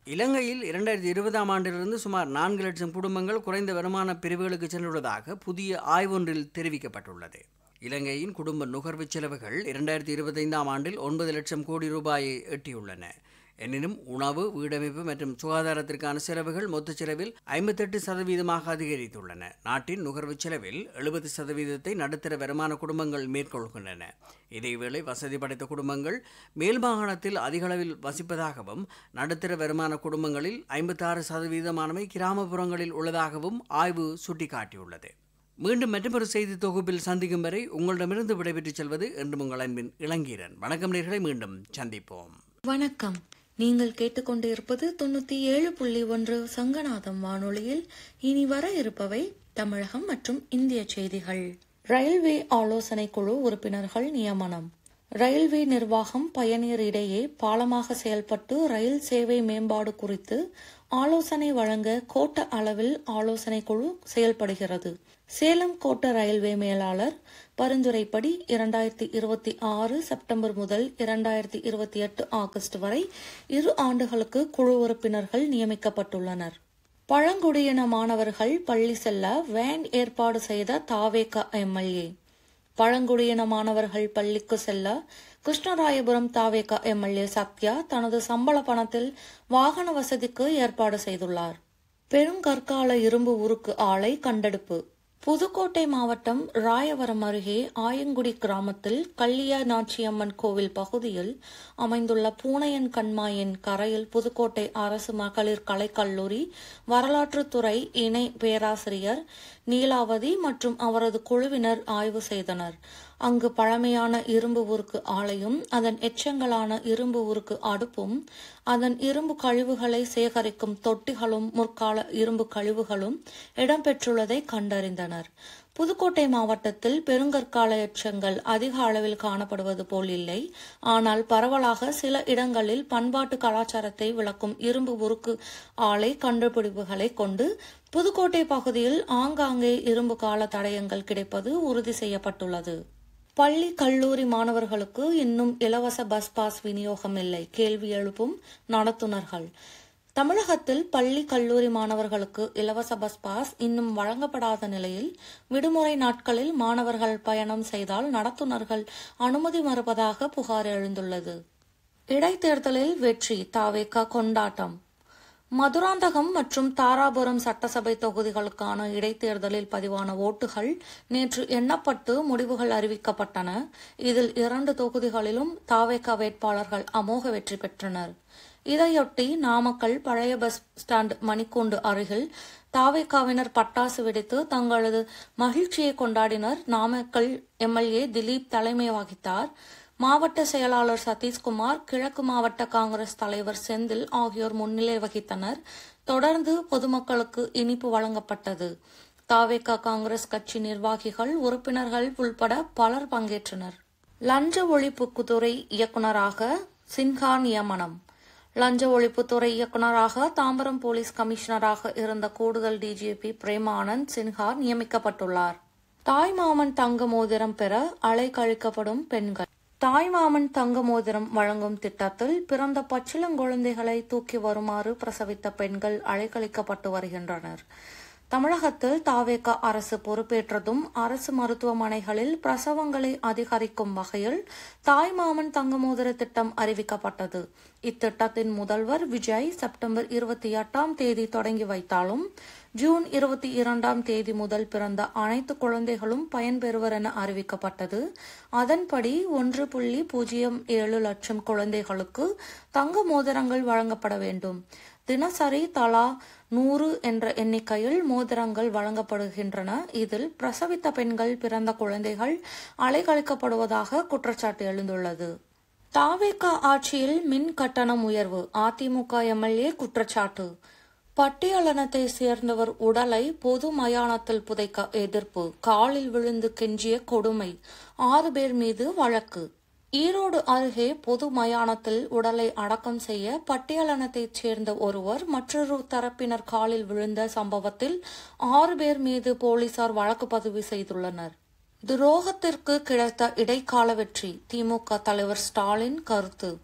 இலங்கையில் இரண்டாயிரத்தி இருபதாம் ஆண்டிலிருந்து சுமார் நான்கு லட்சம் குடும்பங்கள் குறைந்த வருமான பிரிவுகளுக்கு சென்றுள்ளதாக புதிய ஆய்வொன்றில் தெரிவிக்கப்பட்டுள்ளது இலங்கையின் குடும்ப நுகர்வு செலவுகள் இரண்டாயிரத்தி இருபத்தைந்தாம் ஆண்டில் ஒன்பது லட்சம் கோடி ரூபாயை எட்டியுள்ளன எனினும் உணவு வீடமைப்பு மற்றும் சுகாதாரத்திற்கான செலவுகள் மொத்த செலவில் ஐம்பத்தெட்டு சதவீதமாக அதிகரித்துள்ளன நாட்டின் நுகர்வு செலவில் எழுபது சதவீதத்தை நடுத்தர வருமான குடும்பங்கள் மேற்கொள்கின்றன இதேவேளை வசதி படைத்த குடும்பங்கள் மேல் மாகாணத்தில் அதிக அளவில் வசிப்பதாகவும் நடுத்தர வருமான குடும்பங்களில் ஐம்பத்தாறு சதவீதமானவை கிராமப்புறங்களில் உள்ளதாகவும் ஆய்வு சுட்டிக்காட்டியுள்ளது மீண்டும் மற்றொரு செய்தி தொகுப்பில் சந்திக்கும் வரை உங்களிடமிருந்து விடைபெற்றுச் செல்வது என்று உங்கள் அன்பின் இளங்கீரன் வணக்கம் நேர்களை மீண்டும் சந்திப்போம் வணக்கம் நீங்கள் கேட்டுக்கொண்டிருப்பது தொண்ணூத்தி ஏழு புள்ளி ஒன்று சங்கநாதம் வானொலியில் இனி வர இருப்பவை தமிழகம் மற்றும் இந்திய செய்திகள் ரயில்வே ஆலோசனை குழு உறுப்பினர்கள் நியமனம் ரயில்வே நிர்வாகம் பயணியர் இடையே பாலமாக செயல்பட்டு ரயில் சேவை மேம்பாடு குறித்து ஆலோசனை வழங்க கோட்ட அளவில் ஆலோசனை குழு செயல்படுகிறது சேலம் கோட்ட ரயில்வே மேலாளர் பரிந்துரைப்படி இரண்டாயிரத்தி இருபத்தி ஆறு செப்டம்பர் முதல் இரண்டாயிரத்தி இருபத்தி எட்டு ஆகஸ்ட் வரை இரு ஆண்டுகளுக்கு குழு உறுப்பினர்கள் நியமிக்கப்பட்டுள்ளனர் பழங்குடியின மாணவர்கள் பள்ளி செல்ல வேன் ஏற்பாடு செய்த தாவேக எம்எல்ஏ பழங்குடியின மாணவர்கள் பள்ளிக்கு செல்ல கிருஷ்ணராயபுரம் தாவேக எம்எல்ஏ சத்யா தனது சம்பள பணத்தில் வாகன வசதிக்கு ஏற்பாடு செய்துள்ளார் பெருங்கற்கால இரும்பு உருக்கு ஆலை கண்டெடுப்பு புதுக்கோட்டை மாவட்டம் ராயவரம் அருகே ஆயங்குடி கிராமத்தில் கள்ளிய நாச்சியம்மன் கோவில் பகுதியில் அமைந்துள்ள பூனையன் கண்மாயின் கரையில் புதுக்கோட்டை அரசு மகளிர் கலைக்கல்லூரி வரலாற்றுத்துறை இணை பேராசிரியர் நீலாவதி மற்றும் அவரது குழுவினர் ஆய்வு செய்தனர் அங்கு பழமையான இரும்பு உருக்கு ஆலையும் அதன் எச்சங்களான இரும்பு உருக்கு அடுப்பும் அதன் இரும்பு கழிவுகளை சேகரிக்கும் தொட்டிகளும் முற்கால இரும்பு கழிவுகளும் இடம்பெற்றுள்ளதை கண்டறிந்தனர் புதுக்கோட்டை மாவட்டத்தில் பெருங்கற்கால எச்சங்கள் அதிக அளவில் காணப்படுவது போல் இல்லை ஆனால் பரவலாக சில இடங்களில் பண்பாட்டு கலாச்சாரத்தை விளக்கும் இரும்பு உருக்கு ஆலை கண்டுபிடிப்புகளை கொண்டு புதுக்கோட்டை பகுதியில் ஆங்காங்கே இரும்பு கால தடயங்கள் கிடைப்பது உறுதி செய்யப்பட்டுள்ளது பள்ளி கல்லூரி மாணவர்களுக்கு இன்னும் இலவச பஸ் பாஸ் விநியோகம் இல்லை கேள்வி எழுப்பும் நடத்துனர்கள் தமிழகத்தில் பள்ளி கல்லூரி மாணவர்களுக்கு இலவச பஸ் பாஸ் இன்னும் வழங்கப்படாத நிலையில் விடுமுறை நாட்களில் மாணவர்கள் பயணம் செய்தால் நடத்துனர்கள் அனுமதி மறுப்பதாக புகார் எழுந்துள்ளது இடைத்தேர்தலில் வெற்றி தாவேக்கா கொண்டாட்டம் மதுராந்தகம் மற்றும் தாராபுரம் சட்டசபை தொகுதிகளுக்கான இடைத்தேர்தலில் பதிவான ஓட்டுகள் நேற்று எண்ணப்பட்டு முடிவுகள் அறிவிக்கப்பட்டன இதில் இரண்டு தொகுதிகளிலும் தாவேக்கா வேட்பாளர்கள் அமோக வெற்றி பெற்றனர் இதையொட்டி நாமக்கல் பழைய பஸ் ஸ்டாண்ட் மணிக்கூண்டு அருகில் தாவேக்காவினர் பட்டாசு வெடித்து தங்களது மகிழ்ச்சியை கொண்டாடினர் நாமக்கல் எம்எல்ஏ திலீப் தலைமை வகித்தார் மாவட்ட செயலாளர் சதீஷ்குமார் கிழக்கு மாவட்ட காங்கிரஸ் தலைவர் செந்தில் ஆகியோர் முன்னிலை வகித்தனர் தொடர்ந்து பொதுமக்களுக்கு இனிப்பு வழங்கப்பட்டது தாவேகா காங்கிரஸ் கட்சி நிர்வாகிகள் உறுப்பினர்கள் உள்பட பலர் பங்கேற்றனர் லஞ்ச ஒழிப்புத்துறை இயக்குநராக சின்ஹா நியமனம் லஞ்ச ஒழிப்புத்துறை இயக்குநராக தாம்பரம் போலீஸ் கமிஷனராக இருந்த கூடுதல் டிஜிபி பிரேமானந்த் சின்ஹா நியமிக்கப்பட்டுள்ளார் தாய்மாமன் தங்க மோதிரம் பெற அலைக்கழிக்கப்படும் பெண்கள் தாய்மாமன் தங்க மோதிரம் வழங்கும் திட்டத்தில் பிறந்த பச்சிளங்குழந்தைகளை தூக்கி வருமாறு பிரசவித்த பெண்கள் அழைக்கழிக்கப்பட்டு வருகின்றனர் தமிழகத்தில் தாவேக அரசு பொறுப்பேற்றதும் அரசு மருத்துவமனைகளில் பிரசவங்களை அதிகரிக்கும் வகையில் தாய்மாமன் தங்கமோதிர திட்டம் அறிவிக்கப்பட்டது இத்திட்டத்தின் முதல்வர் விஜய் செப்டம்பர் இருபத்தி எட்டாம் தேதி தொடங்கி வைத்தாலும் ஜூன் இருபத்தி இரண்டாம் தேதி முதல் பிறந்த அனைத்து குழந்தைகளும் பயன்பெறுவர் என அறிவிக்கப்பட்டது அதன்படி ஒன்று புள்ளி பூஜ்ஜியம் ஏழு லட்சம் குழந்தைகளுக்கு தங்க மோதிரங்கள் வழங்கப்பட வேண்டும் தினசரி தலா நூறு என்ற எண்ணிக்கையில் மோதிரங்கள் வழங்கப்படுகின்றன இதில் பிரசவித்த பெண்கள் பிறந்த குழந்தைகள் அலைகழிக்கப்படுவதாக குற்றச்சாட்டு எழுந்துள்ளது தாவேகா ஆட்சியில் மின் கட்டணம் உயர்வு அதிமுக எம்எல்ஏ குற்றச்சாட்டு பட்டியலனத்தை சேர்ந்தவர் உடலை பொது மயானத்தில் புதைக்க எதிர்ப்பு காலில் விழுந்து கெஞ்சிய கொடுமை ஆறு பேர் மீது வழக்கு ஈரோடு அருகே பொது மயானத்தில் உடலை அடக்கம் செய்ய பட்டியலனத்தைச் சேர்ந்த ஒருவர் மற்றொரு தரப்பினர் காலில் விழுந்த சம்பவத்தில் ஆறு பேர் மீது போலீசார் வழக்கு பதிவு செய்துள்ளனர் துரோகத்திற்கு கிடைத்த இடைக்கால வெற்றி திமுக தலைவர் ஸ்டாலின் கருத்து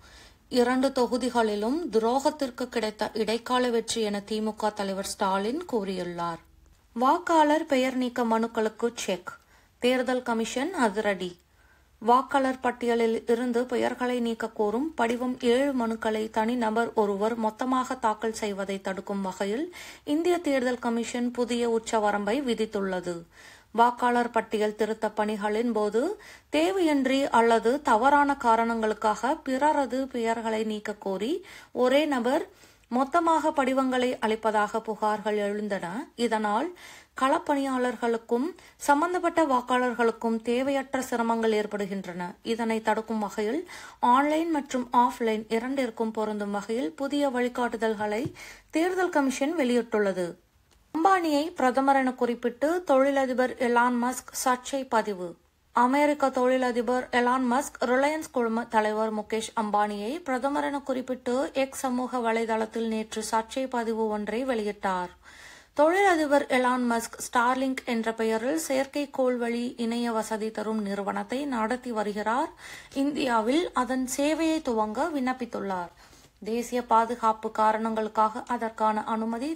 இரண்டு தொகுதிகளிலும் துரோகத்திற்கு கிடைத்த இடைக்கால வெற்றி என திமுக தலைவர் ஸ்டாலின் கூறியுள்ளார் வாக்காளர் பெயர் நீக்க மனுக்களுக்கு செக் தேர்தல் கமிஷன் அதிரடி வாக்காளர் பட்டியலில் இருந்து பெயர்களை நீக்க கோரும் படிவம் ஏழு மனுக்களை தனிநபர் ஒருவர் மொத்தமாக தாக்கல் செய்வதை தடுக்கும் வகையில் இந்திய தேர்தல் கமிஷன் புதிய உச்சவரம்பை விதித்துள்ளது வாக்காளர் பட்டியல் திருத்த பணிகளின் போது தேவையின்றி அல்லது தவறான காரணங்களுக்காக பிறரது பெயர்களை நீக்க கோரி ஒரே நபர் மொத்தமாக படிவங்களை அளிப்பதாக புகார்கள் எழுந்தன இதனால் களப்பணியாளர்களுக்கும் சம்பந்தப்பட்ட வாக்காளர்களுக்கும் தேவையற்ற சிரமங்கள் ஏற்படுகின்றன இதனை தடுக்கும் வகையில் ஆன்லைன் மற்றும் ஆஃப்லைன் இரண்டிற்கும் பொருந்தும் வகையில் புதிய வழிகாட்டுதல்களை தேர்தல் கமிஷன் வெளியிட்டுள்ளது அம்பானியை பிரதமர் என குறிப்பிட்டு தொழிலதிபர் எலான் மஸ்க் சர்ச்சை பதிவு அமெரிக்க தொழிலதிபர் எலான் மஸ்க் ரிலையன்ஸ் குழும தலைவர் முகேஷ் அம்பானியை பிரதமர் என குறிப்பிட்டு எக்ஸ் சமூக வலைதளத்தில் நேற்று சர்ச்சை பதிவு ஒன்றை வெளியிட்டார் தொழிலதிபர் எலான் மஸ்க் ஸ்டார்லிங்க் என்ற பெயரில் செயற்கைக்கோள் வழி இணைய வசதி தரும் நிறுவனத்தை நடத்தி வருகிறார் இந்தியாவில் அதன் சேவையை துவங்க விண்ணப்பித்துள்ளார் தேசிய பாதுகாப்பு காரணங்களுக்காக அதற்கான அனுமதி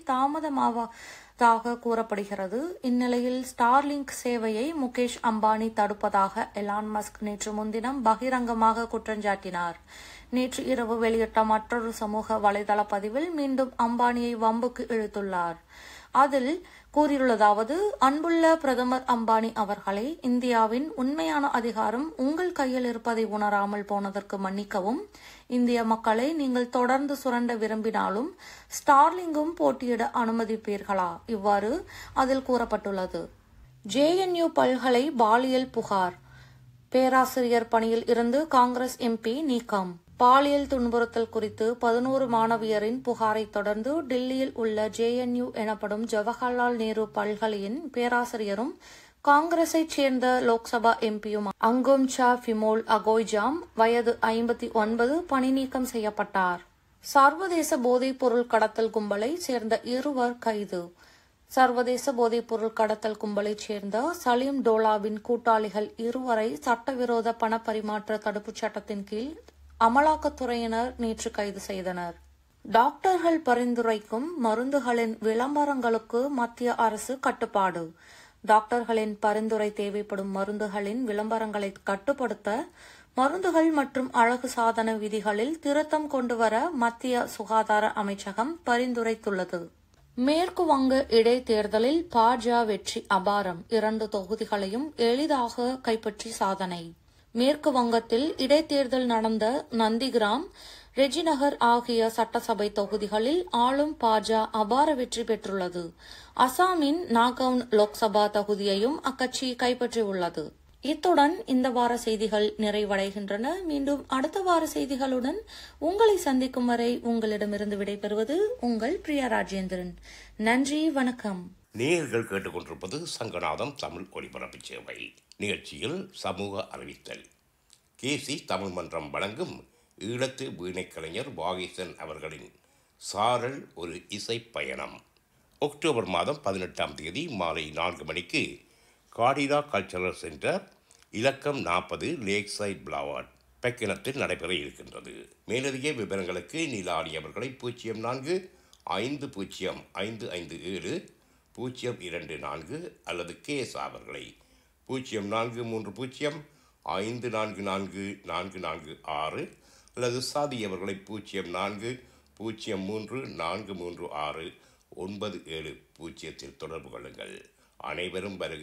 தாமதமாவதாக கூறப்படுகிறது இந்நிலையில் ஸ்டார்லிங்க் சேவையை முகேஷ் அம்பானி தடுப்பதாக எலான் மஸ்க் நேற்று முன்தினம் பகிரங்கமாக குற்றஞ்சாட்டினார் நேற்று இரவு வெளியிட்ட மற்றொரு சமூக வலைதள பதிவில் மீண்டும் அம்பானியை வம்புக்கு இழுத்துள்ளார் அதில் கூறியுள்ளதாவது அன்புள்ள பிரதமர் அம்பானி அவர்களே இந்தியாவின் உண்மையான அதிகாரம் உங்கள் கையில் இருப்பதை உணராமல் போனதற்கு மன்னிக்கவும் இந்திய மக்களை நீங்கள் தொடர்ந்து சுரண்ட விரும்பினாலும் ஸ்டார்லிங்கும் போட்டியிட அனுமதிப்பீர்களா இவ்வாறு அதில் கூறப்பட்டுள்ளது ஜேஎன்யூ பல்கலை பாலியல் புகார் பேராசிரியர் பணியில் இருந்து காங்கிரஸ் எம்பி நீக்கம் பாலியல் துன்புறுத்தல் குறித்து பதினோரு மாணவியரின் புகாரை தொடர்ந்து டெல்லியில் உள்ள ஜேஎன்யூ எனப்படும் ஜவஹர்லால் நேரு பல்கலையின் பேராசிரியரும் காங்கிரஸைச் சேர்ந்த லோக்சபா எம்பியும் அங்கும் சா ஃபிமோல் அகோய்ஜாம் வயது ஐம்பத்தி ஒன்பது பணி நீக்கம் செய்யப்பட்டார் சர்வதேச போதைப் பொருள் கடத்தல் கும்பலை சேர்ந்த இருவர் கைது சர்வதேச போதைப்பொருள் கடத்தல் கும்பலைச் சேர்ந்த சலீம் டோலாவின் கூட்டாளிகள் இருவரை சட்டவிரோத பணப்பரிமாற்ற தடுப்புச் சட்டத்தின் கீழ் அமலாக்கத்துறையினர் நேற்று கைது செய்தனர் டாக்டர்கள் பரிந்துரைக்கும் மருந்துகளின் விளம்பரங்களுக்கு மத்திய அரசு கட்டுப்பாடு டாக்டர்களின் பரிந்துரை தேவைப்படும் மருந்துகளின் விளம்பரங்களை கட்டுப்படுத்த மருந்துகள் மற்றும் அழகு சாதன விதிகளில் திருத்தம் கொண்டுவர மத்திய சுகாதார அமைச்சகம் பரிந்துரைத்துள்ளது மேற்கு வங்க இடைத்தேர்தலில் பாஜ வெற்றி அபாரம் இரண்டு தொகுதிகளையும் எளிதாக கைப்பற்றி சாதனை மேற்கு வங்கத்தில் இடைத்தேர்தல் நடந்த நந்திகிராம் ரெஜிநகர் ஆகிய சட்டசபை தொகுதிகளில் ஆளும் பாஜ அபார வெற்றி பெற்றுள்ளது அசாமின் நாகவுன் லோக்சபா தொகுதியையும் அக்கட்சி கைப்பற்றியுள்ளது இத்துடன் இந்த வார செய்திகள் நிறைவடைகின்றன மீண்டும் அடுத்த வார செய்திகளுடன் உங்களை சந்திக்கும் வரை உங்களிடமிருந்து விடைபெறுவது உங்கள் பிரியா ராஜேந்திரன் நன்றி வணக்கம் நேயர்கள் கேட்டுக்கொண்டிருப்பது சங்கநாதம் தமிழ் ஒலிபரப்பு சேவை நிகழ்ச்சியில் சமூக அறிவித்தல் கேசி தமிழ் மன்றம் வழங்கும் ஈழத்து வீணைக் கலைஞர் வாகீசன் அவர்களின் சாரல் ஒரு இசை பயணம் அக்டோபர் மாதம் பதினெட்டாம் தேதி மாலை நான்கு மணிக்கு காடிரா கல்ச்சரல் சென்டர் இலக்கம் நாற்பது லேக் சைட் பிளாவாட் பெக்கினத்தில் நடைபெற இருக்கின்றது மேலதிக விவரங்களுக்கு நீலாடி அவர்களை பூஜ்ஜியம் நான்கு ஐந்து பூஜ்ஜியம் ஐந்து ஐந்து ஏழு பூஜ்ஜியம் இரண்டு நான்கு அல்லது கேஸ் அவர்களை பூஜ்ஜியம் நான்கு மூன்று பூஜ்ஜியம் ஐந்து நான்கு நான்கு நான்கு நான்கு ஆறு அல்லது சாதி அவர்களை பூஜ்ஜியம் நான்கு பூஜ்ஜியம் மூன்று நான்கு மூன்று ஆறு ஒன்பது ஏழு பூஜ்ஜியத்தில் தொடர்பு கொள்ளுங்கள் அனைவரும் வருக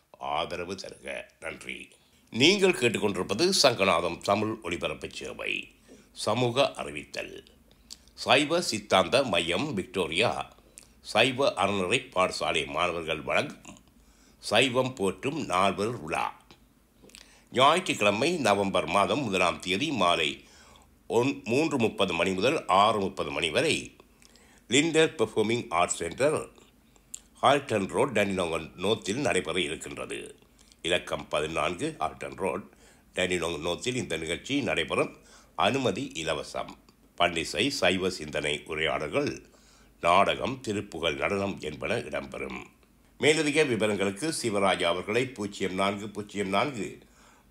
ஆதரவு தருக நன்றி நீங்கள் கேட்டுக்கொண்டிருப்பது சங்கநாதம் தமிழ் ஒலிபரப்பு சேவை சமூக அறிவித்தல் சைவ சித்தாந்த மையம் விக்டோரியா சைவ அறநிலை பாடசாலை மாணவர்கள் வழங்கும் சைவம் போற்றும் நால்வர் விழா ஞாயிற்றுக்கிழமை நவம்பர் மாதம் முதலாம் தேதி மாலை ஒன் மூன்று முப்பது மணி முதல் ஆறு முப்பது மணி வரை Linder performing arts centre Halton road டனினோங்கன் நோத்தில் நடைபெற இருக்கின்றது இலக்கம் பதினான்கு ஹால்டன் ரோட் டனினோங் நோத்தில் இந்த நிகழ்ச்சி நடைபெறும் அனுமதி இலவசம் பன்னிசை சைவ சிந்தனை உரையாடல்கள் நாடகம் திருப்புகழ் நடனம் என்பன இடம்பெறும் மேலதிக விவரங்களுக்கு சிவராஜா அவர்களை பூஜ்ஜியம் நான்கு பூஜ்ஜியம் நான்கு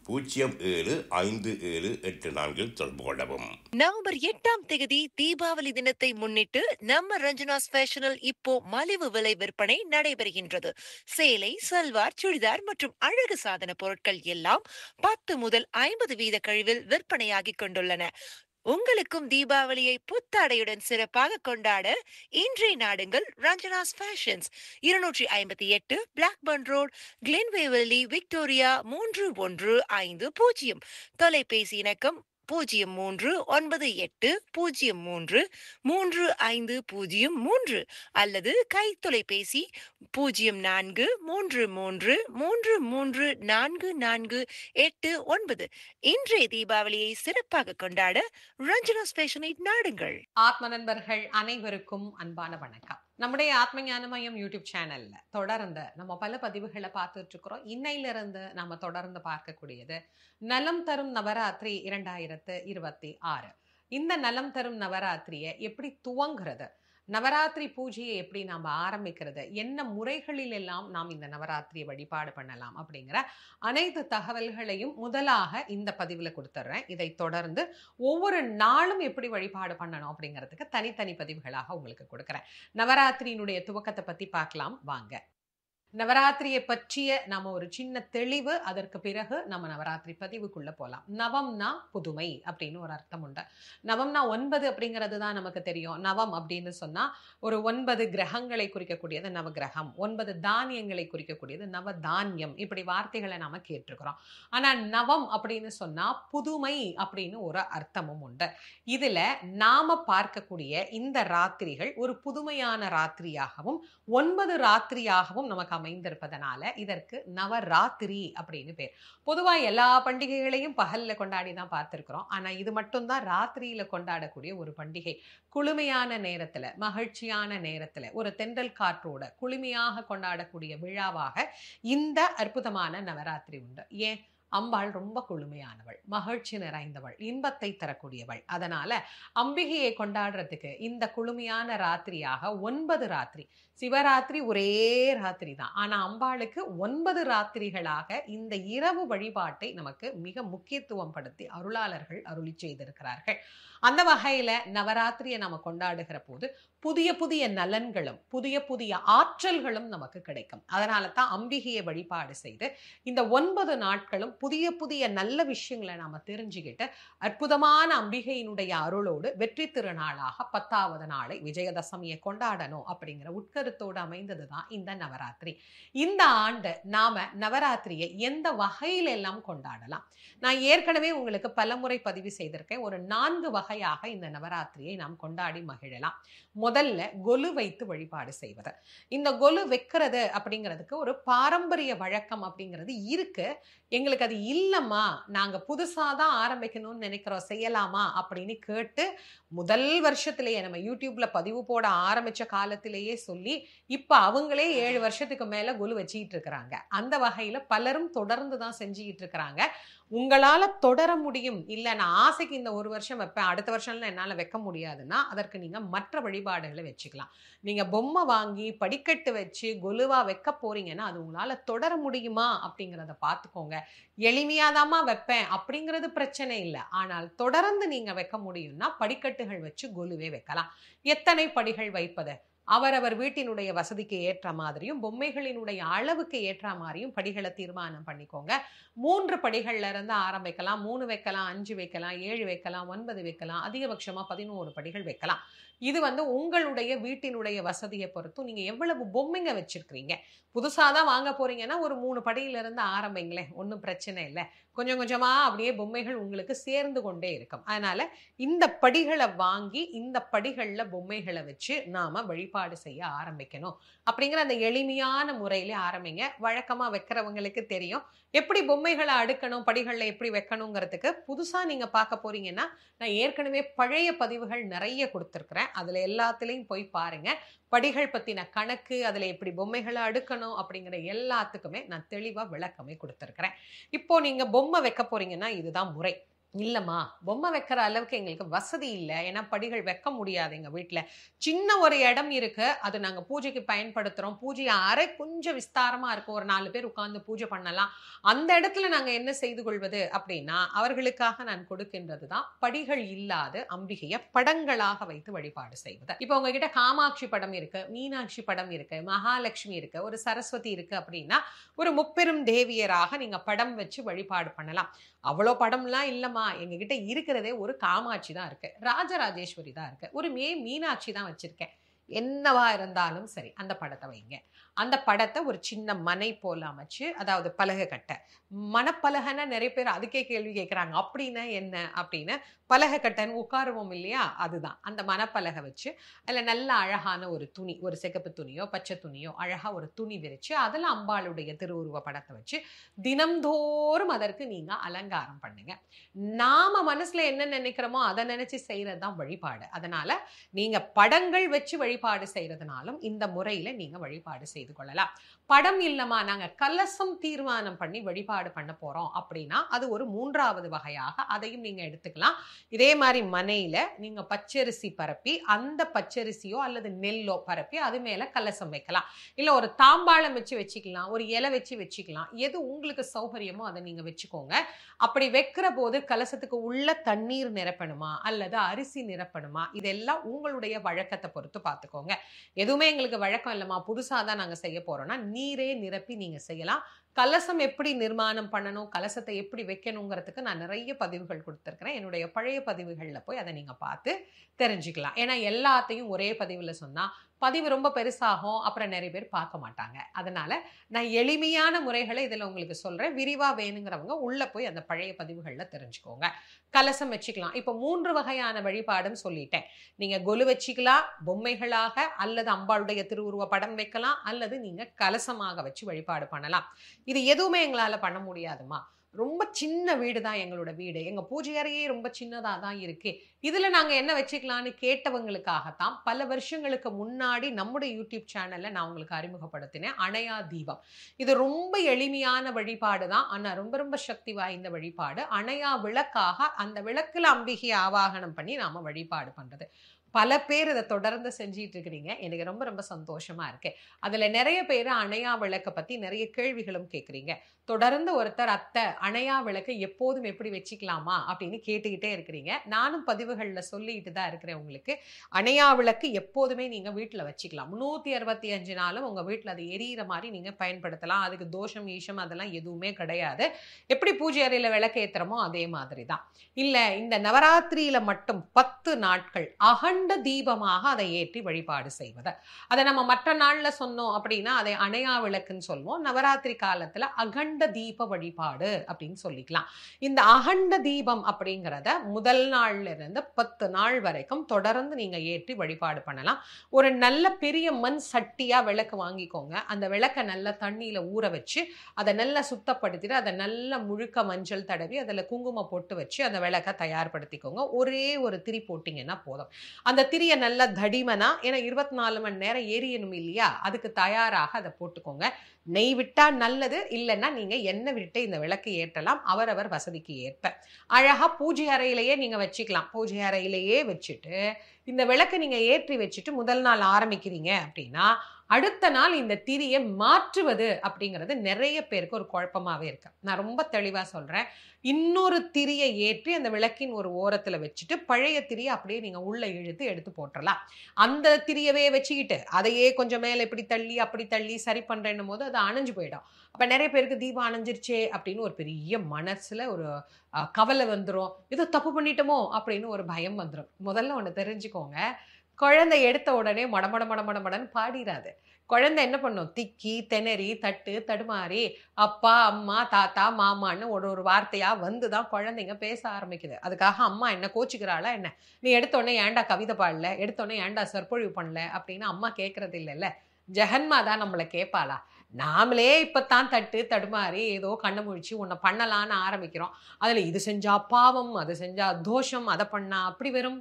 பூஜ்ஜியம் ஏழு ஐந்து ஏழு எட்டு நான்கில் தொடர்பு கொள்ளவும் நவம்பர் எட்டாம் தேதி தீபாவளி தினத்தை முன்னிட்டு நம்ம ரஞ்சனாஸ் ஃபேஷனில் இப்போ மலிவு விலை விற்பனை நடைபெறுகின்றது சேலை சல்வார் சுடிதார் மற்றும் அழகு சாதன பொருட்கள் எல்லாம் பத்து முதல் ஐம்பது வீத கழிவில் விற்பனையாகிக் கொண்டுள்ளன உங்களுக்கும் தீபாவளியை புத்தாடையுடன் சிறப்பாக கொண்டாட இன்றைய நாடுங்கள் ரஞ்சனாஸ் ஃபேஷன்ஸ் இருநூற்றி ஐம்பத்தி எட்டு பிளாக்பர்ன் ரோட் கிளென்வேவல்லி விக்டோரியா மூன்று ஒன்று ஐந்து பூஜ்ஜியம் தொலைபேசி இணக்கம் பூஜ்ஜியம் மூன்று ஒன்பது எட்டு பூஜ்ஜியம் மூன்று மூன்று ஐந்து பூஜ்ஜியம் மூன்று அல்லது கை தொலைபேசி பூஜ்ஜியம் நான்கு மூன்று மூன்று மூன்று மூன்று நான்கு நான்கு எட்டு ஒன்பது இன்றைய தீபாவளியை சிறப்பாக கொண்டாட ரஞ்சனா ஸ்பெஷனை நாடுங்கள் ஆத்ம நண்பர்கள் அனைவருக்கும் அன்பான வணக்கம் நம்முடைய ஆத்ம ஞானமயம் யூடியூப் சேனல்ல தொடர்ந்து நம்ம பல பதிவுகளை பார்த்துட்டு இருக்கிறோம் இன்னையில இருந்து நம்ம தொடர்ந்து பார்க்கக்கூடியது நலம் தரும் நவராத்திரி இரண்டாயிரத்து இருபத்தி ஆறு இந்த நலம் தரும் நவராத்திரியை எப்படி துவங்குறது நவராத்திரி பூஜையை எப்படி நாம் ஆரம்பிக்கிறது என்ன முறைகளில் எல்லாம் நாம் இந்த நவராத்திரியை வழிபாடு பண்ணலாம் அப்படிங்கிற அனைத்து தகவல்களையும் முதலாக இந்த பதிவில் கொடுத்துட்றேன் இதை தொடர்ந்து ஒவ்வொரு நாளும் எப்படி வழிபாடு பண்ணணும் அப்படிங்கிறதுக்கு தனித்தனி பதிவுகளாக உங்களுக்கு கொடுக்குறேன் நவராத்திரியினுடைய துவக்கத்தை பற்றி பார்க்கலாம் வாங்க நவராத்திரியை பற்றிய நம்ம ஒரு சின்ன தெளிவு அதற்கு பிறகு நம்ம நவராத்திரி பதிவுக்குள்ள போகலாம் நவம்னா புதுமை அப்படின்னு ஒரு அர்த்தம் உண்டு நவம்னா ஒன்பது அப்படிங்கிறது தான் நமக்கு தெரியும் நவம் அப்படின்னு சொன்னா ஒரு ஒன்பது கிரகங்களை குறிக்கக்கூடியது நவகிரகம் ஒன்பது தானியங்களை குறிக்கக்கூடியது நவ தானியம் இப்படி வார்த்தைகளை நாம கேட்டிருக்கிறோம் ஆனா நவம் அப்படின்னு சொன்னா புதுமை அப்படின்னு ஒரு அர்த்தமும் உண்டு இதுல நாம பார்க்கக்கூடிய இந்த ராத்திரிகள் ஒரு புதுமையான ராத்திரியாகவும் ஒன்பது ராத்திரியாகவும் நமக்கு அமைந்திருப்பதனால இதற்கு நவராத்திரி அப்படின்னு பேர் பொதுவா எல்லா பண்டிகைகளையும் பகல்ல கொண்டாடி தான் பார்த்திருக்கிறோம் ஆனா இது மட்டும்தான் ராத்திரியில கொண்டாடக்கூடிய ஒரு பண்டிகை குளுமையான நேரத்துல மகிழ்ச்சியான நேரத்துல ஒரு தென்றல் காற்றோட குளுமையாக கொண்டாடக்கூடிய விழாவாக இந்த அற்புதமான நவராத்திரி உண்டு ஏன் அம்பாள் ரொம்ப குளுமையானவள் மகிழ்ச்சி நிறைந்தவள் இன்பத்தை தரக்கூடியவள் அதனால அம்பிகையை கொண்டாடுறதுக்கு இந்த குளுமையான ராத்திரியாக ஒன்பது ராத்திரி சிவராத்திரி ஒரே ராத்திரி தான் ஆனா அம்பாளுக்கு ஒன்பது ராத்திரிகளாக இந்த இரவு வழிபாட்டை நமக்கு மிக முக்கியத்துவம் படுத்தி அருளாளர்கள் அருளி செய்திருக்கிறார்கள் அந்த வகையில நவராத்திரியை நம்ம கொண்டாடுகிற போது புதிய புதிய நலன்களும் புதிய புதிய ஆற்றல்களும் நமக்கு கிடைக்கும் அதனால தான் அம்பிகையை வழிபாடு செய்து இந்த ஒன்பது நாட்களும் புதிய புதிய நல்ல விஷயங்களை நாம தெரிஞ்சுக்கிட்டு அற்புதமான அம்பிகையினுடைய அருளோடு வெற்றி திருநாளாக பத்தாவது நாளை விஜயதசமியை கொண்டாடணும் அப்படிங்கிற உட்கருத்தோடு அமைந்தது தான் இந்த நவராத்திரி இந்த ஆண்டு நாம நவராத்திரியை எந்த வகையில எல்லாம் கொண்டாடலாம் நான் ஏற்கனவே உங்களுக்கு பலமுறை பதிவு செய்திருக்கேன் ஒரு நான்கு வகையாக இந்த நவராத்திரியை நாம் கொண்டாடி மகிழலாம் முதல்ல கொலு வைத்து வழிபாடு செய்வது இந்த கொலு வைக்கிறது அப்படிங்கிறதுக்கு ஒரு பாரம்பரிய வழக்கம் அப்படிங்கிறது இருக்கு எங்களுக்கு அது இல்லைம்மா நாங்க புதுசா தான் ஆரம்பிக்கணும்னு நினைக்கிறோம் செய்யலாமா அப்படின்னு கேட்டு முதல் வருஷத்திலேயே நம்ம யூடியூப்ல பதிவு போட ஆரம்பிச்ச காலத்திலேயே சொல்லி இப்ப அவங்களே ஏழு வருஷத்துக்கு மேல கொலு வச்சுக்கிட்டு இருக்கிறாங்க அந்த வகையில பலரும் தொடர்ந்து தான் செஞ்சுக்கிட்டு இருக்கிறாங்க உங்களால தொடர முடியும் இல்ல நான் ஆசைக்கு இந்த ஒரு வருஷம் வைப்பேன் அடுத்த வருஷம்லாம் என்னால வைக்க முடியாதுன்னா அதற்கு நீங்க மற்ற வழிபாடுகளை வச்சுக்கலாம் நீங்க பொம்மை வாங்கி படிக்கட்டு வச்சு கொலுவா வைக்க போறீங்கன்னா அது உங்களால தொடர முடியுமா அப்படிங்கிறத பார்த்துக்கோங்க எளிமையாதாம்மா வைப்பேன் அப்படிங்கிறது பிரச்சனை இல்லை ஆனால் தொடர்ந்து நீங்க வைக்க முடியும்னா படிக்கட்டுகள் வச்சு கொலுவே வைக்கலாம் எத்தனை படிகள் வைப்பது அவரவர் வீட்டினுடைய வசதிக்கு ஏற்ற மாதிரியும் பொம்மைகளினுடைய அளவுக்கு ஏற்ற மாதிரியும் படிகளை தீர்மானம் பண்ணிக்கோங்க மூன்று படிகள்ல இருந்து ஆரம்பிக்கலாம் மூணு வைக்கலாம் அஞ்சு வைக்கலாம் ஏழு வைக்கலாம் ஒன்பது வைக்கலாம் அதிகபட்சமா பதினோரு படிகள் வைக்கலாம் இது வந்து உங்களுடைய வீட்டினுடைய வசதியை பொறுத்தும் நீங்க எவ்வளவு பொம்மைங்க வச்சிருக்கிறீங்க புதுசாக தான் வாங்க போறீங்கன்னா ஒரு மூணு படியில இருந்து ஆரம்பிங்களேன் ஒன்றும் பிரச்சனை இல்லை கொஞ்சம் கொஞ்சமா அப்படியே பொம்மைகள் உங்களுக்கு சேர்ந்து கொண்டே இருக்கும் அதனால இந்த படிகளை வாங்கி இந்த படிகளில் பொம்மைகளை வச்சு நாம வழிபாடு செய்ய ஆரம்பிக்கணும் அப்படிங்கிற அந்த எளிமையான முறையில ஆரம்பிங்க வழக்கமா வைக்கிறவங்களுக்கு தெரியும் எப்படி பொம்மைகளை அடுக்கணும் படிகளில் எப்படி வைக்கணுங்கிறதுக்கு புதுசா நீங்க பார்க்க போறீங்கன்னா நான் ஏற்கனவே பழைய பதிவுகள் நிறைய கொடுத்துருக்குறேன் அதுல எல்லாத்துலேயும் போய் பாருங்க படிகள் பத்தின கணக்கு அதுல எப்படி பொம்மைகளை அடுக்கணும் அப்படிங்கிற எல்லாத்துக்குமே நான் தெளிவா விளக்கமே கொடுத்துருக்கிறேன் இப்போ நீங்க பொம்மை வைக்க போறீங்கன்னா இதுதான் முறை இல்லைம்மா பொம்மை வைக்கிற அளவுக்கு எங்களுக்கு வசதி இல்லை ஏன்னா படிகள் வைக்க முடியாது எங்கள் வீட்டில் சின்ன ஒரு இடம் இருக்கு அது நாங்கள் பூஜைக்கு பயன்படுத்துகிறோம் பூஜை அறை கொஞ்சம் விஸ்தாரமாக இருக்கும் ஒரு நாலு பேர் உட்கார்ந்து பூஜை பண்ணலாம் அந்த இடத்துல நாங்கள் என்ன செய்து கொள்வது அப்படின்னா அவர்களுக்காக நான் கொடுக்கின்றது தான் படிகள் இல்லாத அம்பிகையை படங்களாக வைத்து வழிபாடு செய்வது இப்போ உங்ககிட்ட காமாட்சி படம் இருக்கு மீனாட்சி படம் இருக்கு மகாலட்சுமி இருக்கு ஒரு சரஸ்வதி இருக்கு அப்படின்னா ஒரு முப்பெரும் தேவியராக நீங்க படம் வச்சு வழிபாடு பண்ணலாம் அவ்வளோ படம்லாம் இல்லைம்மா எங்ககிட்ட இருக்கிறதே ஒரு காமாட்சி தான் இருக்கு ராஜராஜேஸ்வரி தான் இருக்கு ஒரு மே மீனாட்சி தான் வச்சிருக்கேன் என்னவா இருந்தாலும் சரி அந்த படத்தை வைங்க அந்த படத்தை ஒரு சின்ன மனை போல அமைச்சு அதாவது பலகை கட்ட மனப்பலகைன்னா நிறைய பேர் அதுக்கே கேள்வி கேட்குறாங்க அப்படின்னா என்ன அப்படின்னு பலகை கட்டன்னு உட்காருவோம் இல்லையா அதுதான் அந்த மனப்பலகை வச்சு அதில் நல்ல அழகான ஒரு துணி ஒரு சிகப்பு துணியோ பச்சை துணியோ அழகாக ஒரு துணி விரிச்சு அதில் அம்பாளுடைய திருவுருவ படத்தை வச்சு தினம்தோறும் அதற்கு நீங்கள் அலங்காரம் பண்ணுங்க நாம மனசுல என்ன நினைக்கிறோமோ அதை நினைச்சு செய்யறது தான் வழிபாடு அதனால நீங்க படங்கள் வச்சு வழிபாடு செய்யறதுனாலும் இந்த முறையில நீங்க வழிபாடு செய்து கொள்ளலாம் படம் இல்லமா நாங்க கலசம் தீர்மானம் பண்ணி வழிபாடு பண்ண போறோம் அப்படின்னா அது ஒரு மூன்றாவது வகையாக அதையும் நீங்க எடுத்துக்கலாம் இதே மாதிரி மனையில நீங்க பச்சரிசி பரப்பி அந்த பச்சரிசியோ அல்லது நெல்லோ பரப்பி அது மேல கலசம் வைக்கலாம் இல்ல ஒரு தாம்பாளம் வச்சு வச்சுக்கலாம் ஒரு இலை வச்சு வச்சுக்கலாம் எது உங்களுக்கு சௌகரியமோ அதை நீங்க வச்சுக்கோங்க அப்படி வைக்கிற போது கலசத்துக்கு உள்ள தண்ணீர் நிரப்பணுமா அல்லது அரிசி நிரப்பணுமா இதெல்லாம் உங்களுடைய வழக்கத்தை பொறுத்து பார்த்துக்கோங்க எதுவுமே எங்களுக்கு வழக்கம் இல்லைம்மா புதுசாக தான் நாங்கள் செய்ய போறோம்னா நீரே நிரப்பி நீங்க செய்யலாம் கலசம் எப்படி நிர்மாணம் பண்ணணும் கலசத்தை எப்படி வைக்கணுங்கிறதுக்கு நான் நிறைய பதிவுகள் கொடுத்துருக்கிறேன் என்னுடைய பழைய பதிவுகளில் போய் அதை நீங்கள் பார்த்து தெரிஞ்சுக்கலாம் ஏன்னா எல்லாத்தையும் ஒரே பதிவில் சொன்னால் பதிவு ரொம்ப பெருசாகும் அப்புறம் நிறைய பேர் பார்க்க மாட்டாங்க அதனால நான் எளிமையான முறைகளை இதில் உங்களுக்கு சொல்கிறேன் விரிவாக வேணுங்கிறவங்க உள்ளே போய் அந்த பழைய பதிவுகளில் தெரிஞ்சுக்கோங்க கலசம் வச்சுக்கலாம் இப்போ மூன்று வகையான வழிபாடுன்னு சொல்லிட்டேன் நீங்கள் கொலு வச்சுக்கலாம் பொம்மைகளாக அல்லது அம்பாளுடைய திருவுருவ படம் வைக்கலாம் அல்லது நீங்கள் கலசமாக வச்சு வழிபாடு பண்ணலாம் இது எதுவுமே எங்களால் பண்ண முடியாதுமா ரொம்ப சின்ன வீடு தான் எங்களோட வீடு எங்கள் பூஜை அறையே ரொம்ப சின்னதாக தான் இருக்கு இதில் நாங்கள் என்ன வச்சுக்கலான்னு கேட்டவங்களுக்காகத்தான் பல வருஷங்களுக்கு முன்னாடி நம்முடைய யூடியூப் சேனலில் நான் உங்களுக்கு அறிமுகப்படுத்தினேன் அணையா தீபம் இது ரொம்ப எளிமையான வழிபாடு தான் ஆனால் ரொம்ப ரொம்ப சக்தி வாய்ந்த வழிபாடு அணையா விளக்காக அந்த விளக்கில் அம்பிகையை ஆவாகனம் பண்ணி நாம் வழிபாடு பண்ணுறது பல பேர் இதை தொடர்ந்து செஞ்சிட்டு இருக்கிறீங்க எனக்கு ரொம்ப ரொம்ப சந்தோஷமா இருக்கு அதுல நிறைய பேர் அணையா விளக்கை பத்தி நிறைய கேள்விகளும் கேட்குறீங்க தொடர்ந்து ஒருத்தர் அத்தை அணையா விளக்கை எப்போதும் எப்படி வச்சுக்கலாமா அப்படின்னு கேட்டுக்கிட்டே இருக்கிறீங்க நானும் பதிவுகளில் சொல்லிட்டு தான் இருக்கிறேன் உங்களுக்கு அணையா விளக்கு எப்போதுமே நீங்க வீட்டில் வச்சுக்கலாம் முந்நூற்றி அறுபத்தி அஞ்சு நாளும் உங்க வீட்டில் அது எரியிற மாதிரி நீங்க பயன்படுத்தலாம் அதுக்கு தோஷம் ஈஷம் அதெல்லாம் எதுவுமே கிடையாது எப்படி பூஜை அறையில விளக்கு ஏத்துறமோ அதே மாதிரி தான் இல்ல இந்த நவராத்திரியில மட்டும் பத்து நாட்கள் அகண்ட தீபமாக அதை ஏற்றி வழிபாடு செய்வது அதை நம்ம மற்ற நாள்ல சொன்னோம் அப்படின்னா அதை அணையா விளக்குன்னு சொல்லுவோம் நவராத்திரி காலத்துல அகண்ட தீப வழிபாடு அப்படின்னு சொல்லிக்கலாம் இந்த அகண்ட தீபம் அப்படிங்கிறத முதல் நாள்ல இருந்து பத்து நாள் வரைக்கும் தொடர்ந்து நீங்க ஏற்றி வழிபாடு பண்ணலாம் ஒரு நல்ல பெரிய மண் சட்டியா விளக்கு வாங்கிக்கோங்க அந்த விளக்கை நல்லா தண்ணியில ஊற வச்சு அதை நல்லா சுத்தப்படுத்திட்டு அதை நல்லா முழுக்க மஞ்சள் தடவி அதில் குங்குமம் போட்டு வச்சு அந்த விளக்கை தயார்படுத்திக்கோங்க ஒரே ஒரு திரி போட்டிங்கன்னா போதும் அந்த திரியை நல்லா தடிமனா ஏன்னா இருபத்தி நாலு மணி நேரம் எரியணும் இல்லையா அதுக்கு தயாராக அதை போட்டுக்கோங்க நெய் விட்டா நல்லது இல்லைன்னா நீங்க எண்ணெய் விட்டு இந்த விளக்கு ஏற்றலாம் அவரவர் வசதிக்கு ஏற்ப அழகா பூஜை அறையிலேயே நீங்க வச்சுக்கலாம் பூஜை அறையிலேயே வச்சுட்டு இந்த விளக்கை நீங்க ஏற்றி வச்சுட்டு முதல் நாள் ஆரம்பிக்கிறீங்க அப்படின்னா அடுத்த நாள் இந்த திரியை மாற்றுவது அப்படிங்கிறது நிறைய பேருக்கு ஒரு குழப்பமாவே இருக்கு நான் ரொம்ப தெளிவா சொல்றேன் இன்னொரு திரியை ஏற்றி அந்த விளக்கின் ஒரு ஓரத்துல வச்சுட்டு பழைய திரியை அப்படியே நீங்க உள்ள இழுத்து எடுத்து போட்டுறலாம் அந்த திரியவே வச்சுக்கிட்டு அதையே கொஞ்சம் மேல இப்படி தள்ளி அப்படி தள்ளி சரி பண்றேன்னும் போது அது அணைஞ்சு போயிடும் அப்ப நிறைய பேருக்கு தீபம் அணைஞ்சிருச்சே அப்படின்னு ஒரு பெரிய மனசுல ஒரு அஹ், கவலை வந்துடும் ஏதோ தப்பு பண்ணிட்டோமோ அப்படின்னு ஒரு பயம் வந்துடும் முதல்ல ஒன்று தெரிஞ்சுக்கோங்க குழந்தை எடுத்த உடனே மடமட மடமட மடன்னு பாடிடாது குழந்தை என்ன பண்ணும் திக்கி திணறி தட்டு தடுமாறி அப்பா அம்மா தாத்தா மாமான்னு ஒரு ஒரு வார்த்தையா வந்து தான் குழந்தைங்க பேச ஆரம்பிக்குது அதுக்காக அம்மா என்ன கோச்சிக்கிறாளா என்ன நீ எடுத்த உடனே ஏன்டா கவிதை பாடல எடுத்த உடனே ஏன்டா சொற்பொழிவு பண்ணல அப்படின்னு அம்மா கேட்கறது இல்லைல்ல ஜெகன்மா தான் நம்மளை கேட்பாளா நாமளே இப்பத்தான் தட்டு தடுமாறி ஏதோ கண்ணை முழிச்சு உன்னை பண்ணலான்னு ஆரம்பிக்கிறோம் அதில் இது செஞ்சா பாவம் அது செஞ்சா தோஷம் அதை பண்ணா அப்படி வரும்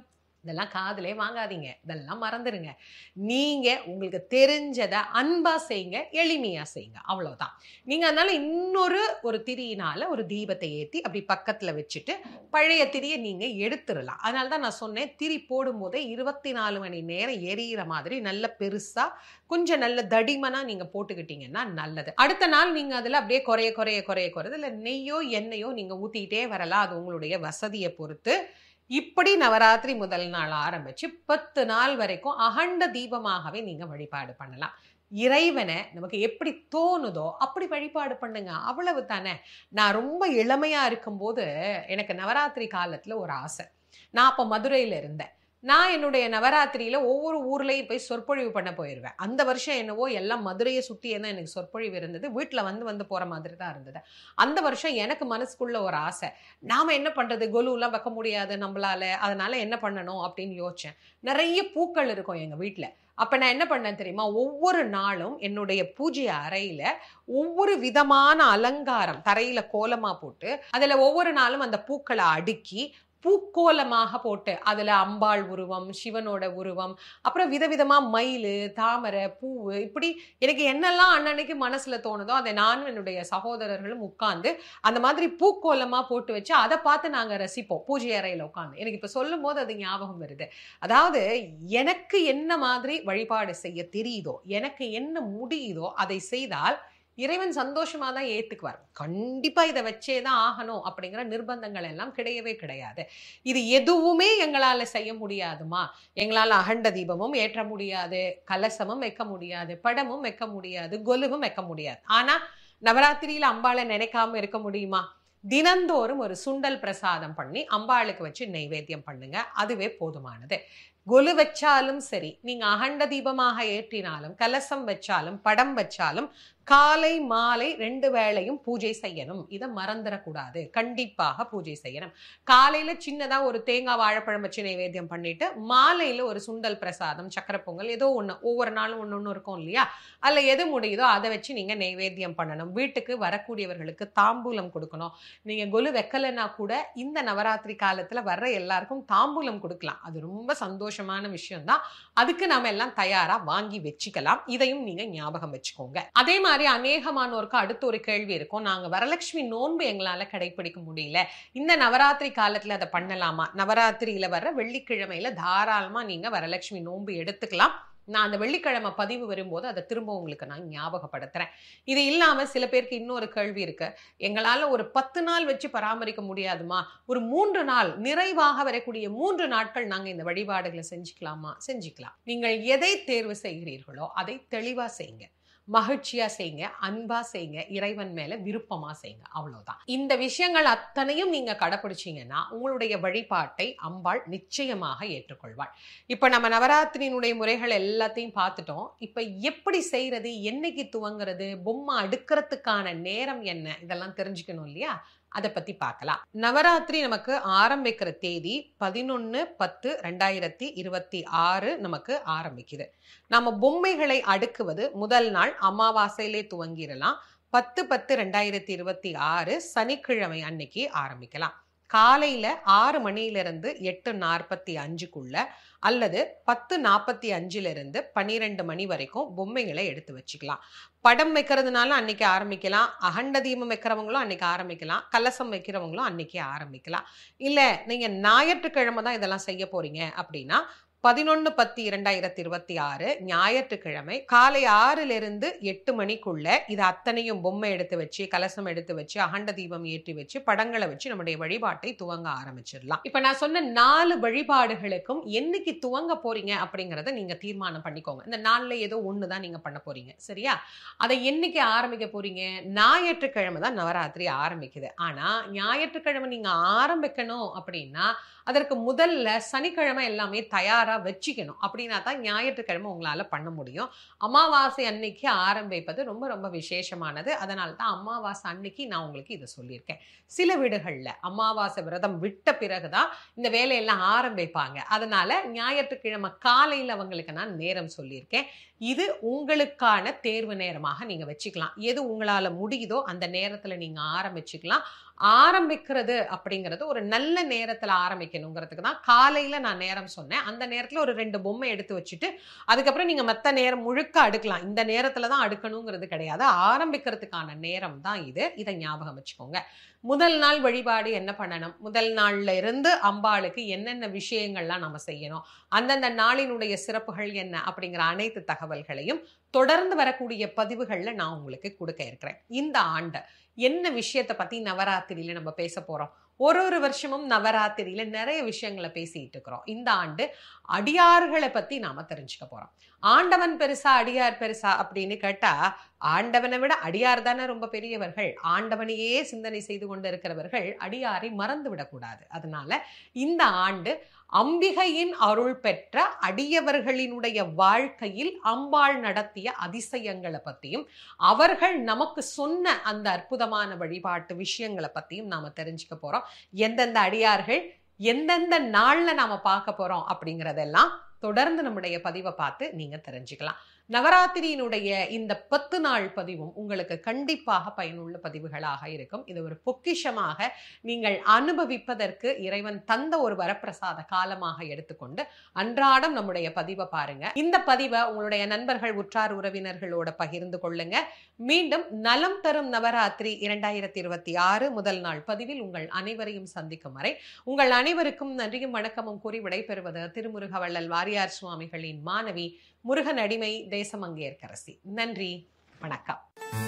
இதெல்லாம் காதுலே வாங்காதீங்க இதெல்லாம் மறந்துடுங்க நீங்க உங்களுக்கு தெரிஞ்சதை அன்பா செய்யுங்க எளிமையா செய்யுங்க அவ்வளவுதான் நீங்க அதனால இன்னொரு ஒரு திரியினால ஒரு தீபத்தை ஏத்தி அப்படி பக்கத்துல வச்சுட்டு பழைய திரியை நீங்க எடுத்துடலாம் அதனால தான் நான் சொன்னேன் திரி போடும் போதே இருபத்தி நாலு மணி நேரம் எரியிற மாதிரி நல்ல பெருசா கொஞ்சம் நல்ல தடிமனா நீங்க போட்டுக்கிட்டீங்கன்னா நல்லது அடுத்த நாள் நீங்க அதுல அப்படியே குறைய குறைய குறைய குறைய இல்ல நெய்யோ எண்ணெயோ நீங்க ஊத்திக்கிட்டே வரலாம் அது உங்களுடைய வசதியை பொறுத்து இப்படி நவராத்திரி முதல் நாள் ஆரம்பிச்சு பத்து நாள் வரைக்கும் அகண்ட தீபமாகவே நீங்க வழிபாடு பண்ணலாம் இறைவனை நமக்கு எப்படி தோணுதோ அப்படி வழிபாடு பண்ணுங்க அவ்வளவு தானே நான் ரொம்ப இளமையா இருக்கும்போது எனக்கு நவராத்திரி காலத்துல ஒரு ஆசை நான் அப்போ மதுரையில இருந்தேன் நான் என்னுடைய நவராத்திரியில ஒவ்வொரு ஊர்லயும் போய் சொற்பொழிவு பண்ண போயிடுவேன் அந்த வருஷம் என்னவோ எல்லாம் மதுரையை சுத்தியே தான் எனக்கு சொற்பொழிவு இருந்தது வீட்டுல வந்து வந்து போற மாதிரி தான் இருந்தது அந்த வருஷம் எனக்கு மனசுக்குள்ள ஒரு ஆசை நாம என்ன பண்றது கொலுலாம் வைக்க முடியாது நம்மளால அதனால என்ன பண்ணணும் அப்படின்னு யோசிச்சேன் நிறைய பூக்கள் இருக்கும் எங்க வீட்டுல அப்ப நான் என்ன பண்ணேன் தெரியுமா ஒவ்வொரு நாளும் என்னுடைய பூஜை அறையில ஒவ்வொரு விதமான அலங்காரம் தரையில கோலமா போட்டு அதுல ஒவ்வொரு நாளும் அந்த பூக்களை அடுக்கி பூக்கோலமாக போட்டு அதுல அம்பாள் உருவம் சிவனோட உருவம் அப்புறம் விதவிதமா மயில் தாமரை பூவு இப்படி எனக்கு என்னெல்லாம் அன்னன்னைக்கு மனசுல தோணுதோ அதை நானும் என்னுடைய சகோதரர்களும் உட்கார்ந்து அந்த மாதிரி பூக்கோலமா போட்டு வச்சு அதை பார்த்து நாங்க ரசிப்போம் பூஜை அறையில உட்காந்து எனக்கு இப்ப சொல்லும் போது அது ஞாபகம் வருது அதாவது எனக்கு என்ன மாதிரி வழிபாடு செய்ய தெரியுதோ எனக்கு என்ன முடியுதோ அதை செய்தால் இறைவன் சந்தோஷமா தான் ஏத்துக்குவார் கண்டிப்பா இதை வச்சே தான் ஆகணும் அப்படிங்கிற நிர்பந்தங்கள் எல்லாம் கிடையவே கிடையாது இது எதுவுமே எங்களால செய்ய முடியாதுமா எங்களால அகண்ட தீபமும் ஏற்ற முடியாது கலசமும் வைக்க முடியாது படமும் வைக்க முடியாது கொலுவும் வைக்க முடியாது ஆனா நவராத்திரியில அம்பாளை நினைக்காம இருக்க முடியுமா தினந்தோறும் ஒரு சுண்டல் பிரசாதம் பண்ணி அம்பாளுக்கு வச்சு நெய்வேத்தியம் பண்ணுங்க அதுவே போதுமானது கொலு வச்சாலும் சரி நீங்க அகண்ட தீபமாக ஏற்றினாலும் கலசம் வச்சாலும் படம் வச்சாலும் காலை மாலை ரெண்டு வேளையும் பூஜை செய்யணும் இதை மறந்துடக்கூடாது கண்டிப்பாக பூஜை செய்யணும் காலையில சின்னதா ஒரு தேங்காய் வாழைப்பழம் வச்சு நைவேத்தியம் பண்ணிட்டு மாலையில ஒரு சுண்டல் பிரசாதம் சக்கரை பொங்கல் ஏதோ ஒண்ணு ஒவ்வொரு நாளும் ஒண்ணு ஒண்ணு இருக்கும் இல்லையா அதுல எது முடியுதோ அதை வச்சு நீங்க நைவேத்தியம் பண்ணணும் வீட்டுக்கு வரக்கூடியவர்களுக்கு தாம்பூலம் கொடுக்கணும் நீங்க கொலு வைக்கலைன்னா கூட இந்த நவராத்திரி காலத்துல வர்ற எல்லாருக்கும் தாம்பூலம் கொடுக்கலாம் அது ரொம்ப சந்தோஷமான விஷயம் தான் அதுக்கு நாம எல்லாம் தயாரா வாங்கி வச்சுக்கலாம் இதையும் நீங்க ஞாபகம் வச்சுக்கோங்க அதே மாதிரி அநேகமானோருக்கு அடுத்த ஒரு கேள்வி இருக்கும் நாங்க வரலட்சுமி நோன்பு எங்களால கடைபிடிக்க முடியல இந்த நவராத்திரி காலத்துல அதை பண்ணலாமா நவராத்திரியில வர்ற வெள்ளிக்கிழமையில தாராளமா நீங்க வரலட்சுமி நோன்பு எடுத்துக்கலாம் நான் அந்த வெள்ளிக்கிழமை பதிவு வரும்போது அதை திரும்ப உங்களுக்கு நான் ஞாபகப்படுத்துறேன் இது இல்லாம சில பேருக்கு இன்னொரு கேள்வி இருக்கு எங்களால ஒரு பத்து நாள் வச்சு பராமரிக்க முடியாதுமா ஒரு மூன்று நாள் நிறைவாக வரக்கூடிய மூன்று நாட்கள் நாங்க இந்த வழிபாடுகளை செஞ்சுக்கலாமா செஞ்சுக்கலாம் நீங்கள் எதை தேர்வு செய்கிறீர்களோ அதை தெளிவா செய்யுங்க மகிழ்ச்சியா செய்யுங்க அன்பா செய்யுங்க இறைவன் மேல விருப்பமா செய்யுங்க அவ்வளவுதான் இந்த விஷயங்கள் அத்தனையும் நீங்க கடைபிடிச்சீங்கன்னா உங்களுடைய வழிபாட்டை அம்பாள் நிச்சயமாக ஏற்றுக்கொள்வாள் இப்ப நம்ம நவராத்திரியினுடைய முறைகள் எல்லாத்தையும் பார்த்துட்டோம் இப்ப எப்படி செய்யறது என்னைக்கு துவங்குறது பொம்மை அடுக்கிறதுக்கான நேரம் என்ன இதெல்லாம் தெரிஞ்சுக்கணும் இல்லையா அதை பத்தி பார்க்கலாம் நவராத்திரி நமக்கு ஆரம்பிக்கிற தேதி பதினொன்னு பத்து ரெண்டாயிரத்தி இருபத்தி ஆறு நமக்கு ஆரம்பிக்குது நம்ம பொம்மைகளை அடுக்குவது முதல் நாள் அமாவாசையிலே துவங்கிடலாம் பத்து பத்து ரெண்டாயிரத்தி இருபத்தி ஆறு சனிக்கிழமை அன்னைக்கு ஆரம்பிக்கலாம் காலையில ஆறு மணியிலிருந்து எட்டு நாற்பத்தி அஞ்சுக்குள்ள அல்லது பத்து நாற்பத்தி அஞ்சுல இருந்து பன்னிரெண்டு மணி வரைக்கும் பொம்மைகளை எடுத்து வச்சுக்கலாம் படம் வைக்கிறதுனால அன்னைக்கு ஆரம்பிக்கலாம் அகண்ட தீபம் வைக்கிறவங்களும் அன்னைக்கு ஆரம்பிக்கலாம் கலசம் வைக்கிறவங்களும் அன்னைக்கு ஆரம்பிக்கலாம் இல்ல நீங்க ஞாயிற்றுக்கிழமை தான் இதெல்லாம் செய்ய போறீங்க அப்படின்னா பதினொன்று பத்து இரண்டாயிரத்தி இருபத்தி ஆறு ஞாயிற்றுக்கிழமை காலை ஆறுல இருந்து எட்டு மணிக்குள்ள இது அத்தனையும் பொம்மை எடுத்து வச்சு கலசம் எடுத்து வச்சு அகண்ட தீபம் ஏற்றி வச்சு படங்களை வச்சு நம்முடைய வழிபாட்டை துவங்க ஆரம்பிச்சிடலாம் இப்ப நான் சொன்ன நாலு வழிபாடுகளுக்கும் என்னைக்கு துவங்க போறீங்க அப்படிங்கறத நீங்க தீர்மானம் பண்ணிக்கோங்க இந்த நாள்ல ஏதோ ஒன்று தான் நீங்க பண்ண போறீங்க சரியா அதை என்னைக்கு ஆரம்பிக்க போறீங்க ஞாயிற்றுக்கிழமை தான் நவராத்திரி ஆரம்பிக்குது ஆனா ஞாயிற்றுக்கிழமை நீங்க ஆரம்பிக்கணும் அப்படின்னா அதற்கு முதல்ல சனிக்கிழமை எல்லாமே தயாரா வச்சுக்கணும் அப்படின்னா தான் ஞாயிற்றுக்கிழமை உங்களால பண்ண முடியும் அமாவாசை அன்னைக்கு ஆரம்பிப்பது ரொம்ப ரொம்ப விசேஷமானது அதனால தான் அமாவாசை அன்னைக்கு நான் உங்களுக்கு இதை சொல்லியிருக்கேன் சில வீடுகள்ல அமாவாசை விரதம் விட்ட பிறகுதான் இந்த வேலையெல்லாம் ஆரம்பிப்பாங்க அதனால ஞாயிற்றுக்கிழமை காலையில் அவங்களுக்கு நான் நேரம் சொல்லியிருக்கேன் இது உங்களுக்கான தேர்வு நேரமாக நீங்க வச்சுக்கலாம் எது உங்களால முடியுதோ அந்த நேரத்துல நீங்க ஆரம்பிச்சுக்கலாம் ஆரம்பிக்கிறது அப்படிங்கிறது ஒரு நல்ல நேரத்துல ஆரம்பிக்கணுங்கிறதுக்கு தான் காலையில நான் நேரம் சொன்னேன் அந்த நேரத்துல ஒரு ரெண்டு பொம்மை எடுத்து வச்சுட்டு அதுக்கப்புறம் நீங்க மத்த நேரம் முழுக்க அடுக்கலாம் இந்த நேரத்துல தான் அடுக்கணுங்கிறது கிடையாது ஆரம்பிக்கிறதுக்கான நேரம் தான் இது இதை ஞாபகம் வச்சுக்கோங்க முதல் நாள் வழிபாடு என்ன பண்ணணும் முதல் நாள்ல இருந்து அம்பாளுக்கு என்னென்ன விஷயங்கள்லாம் நம்ம செய்யணும் அந்தந்த நாளினுடைய சிறப்புகள் என்ன அப்படிங்கிற அனைத்து தகவல்களையும் தொடர்ந்து வரக்கூடிய பதிவுகள்ல நான் உங்களுக்கு கொடுக்க இருக்கிறேன் இந்த ஆண்டு என்ன விஷயத்தை பத்தி நவராத்திரியில நம்ம பேச போறோம் ஒரு ஒரு வருஷமும் நவராத்திரியில நிறைய விஷயங்களை பேசிட்டு இருக்கிறோம் இந்த ஆண்டு அடியார்களை பத்தி நாம தெரிஞ்சுக்க போறோம் ஆண்டவன் பெருசா அடியார் பெருசா அப்படின்னு கேட்டா ஆண்டவனை விட அடியார் தானே ரொம்ப பெரியவர்கள் ஆண்டவனையே சிந்தனை செய்து கொண்டு இருக்கிறவர்கள் அடியாரை மறந்து விடக்கூடாது அதனால இந்த ஆண்டு அம்பிகையின் அருள் பெற்ற அடியவர்களினுடைய வாழ்க்கையில் அம்பாள் நடத்திய அதிசயங்களை பத்தியும் அவர்கள் நமக்கு சொன்ன அந்த அற்புதமான வழிபாட்டு விஷயங்களை பத்தியும் நாம தெரிஞ்சுக்க போறோம் எந்தெந்த அடியார்கள் எந்தெந்த நாள்ல நாம பார்க்க போறோம் அப்படிங்கறதெல்லாம் தொடர்ந்து நம்முடைய பதிவை பார்த்து நீங்க தெரிஞ்சுக்கலாம் நவராத்திரியினுடைய இந்த பத்து நாள் பதிவும் உங்களுக்கு கண்டிப்பாக பயனுள்ள பதிவுகளாக இருக்கும் இது ஒரு பொக்கிஷமாக நீங்கள் அனுபவிப்பதற்கு இறைவன் தந்த ஒரு வரப்பிரசாத காலமாக எடுத்துக்கொண்டு அன்றாடம் நம்முடைய பதிவை பாருங்க இந்த பதிவை உங்களுடைய நண்பர்கள் உற்றார் உறவினர்களோட பகிர்ந்து கொள்ளுங்க மீண்டும் நலம் தரும் நவராத்திரி இரண்டாயிரத்தி இருபத்தி ஆறு முதல் நாள் பதிவில் உங்கள் அனைவரையும் சந்திக்கும் வரை உங்கள் அனைவருக்கும் நன்றியும் வணக்கமும் கூறி விடைபெறுவது திருமுருகவள்ளல் வாரியார் சுவாமிகளின் மாணவி முருகன் அடிமை தேசமங்கேற்கரசி நன்றி வணக்கம்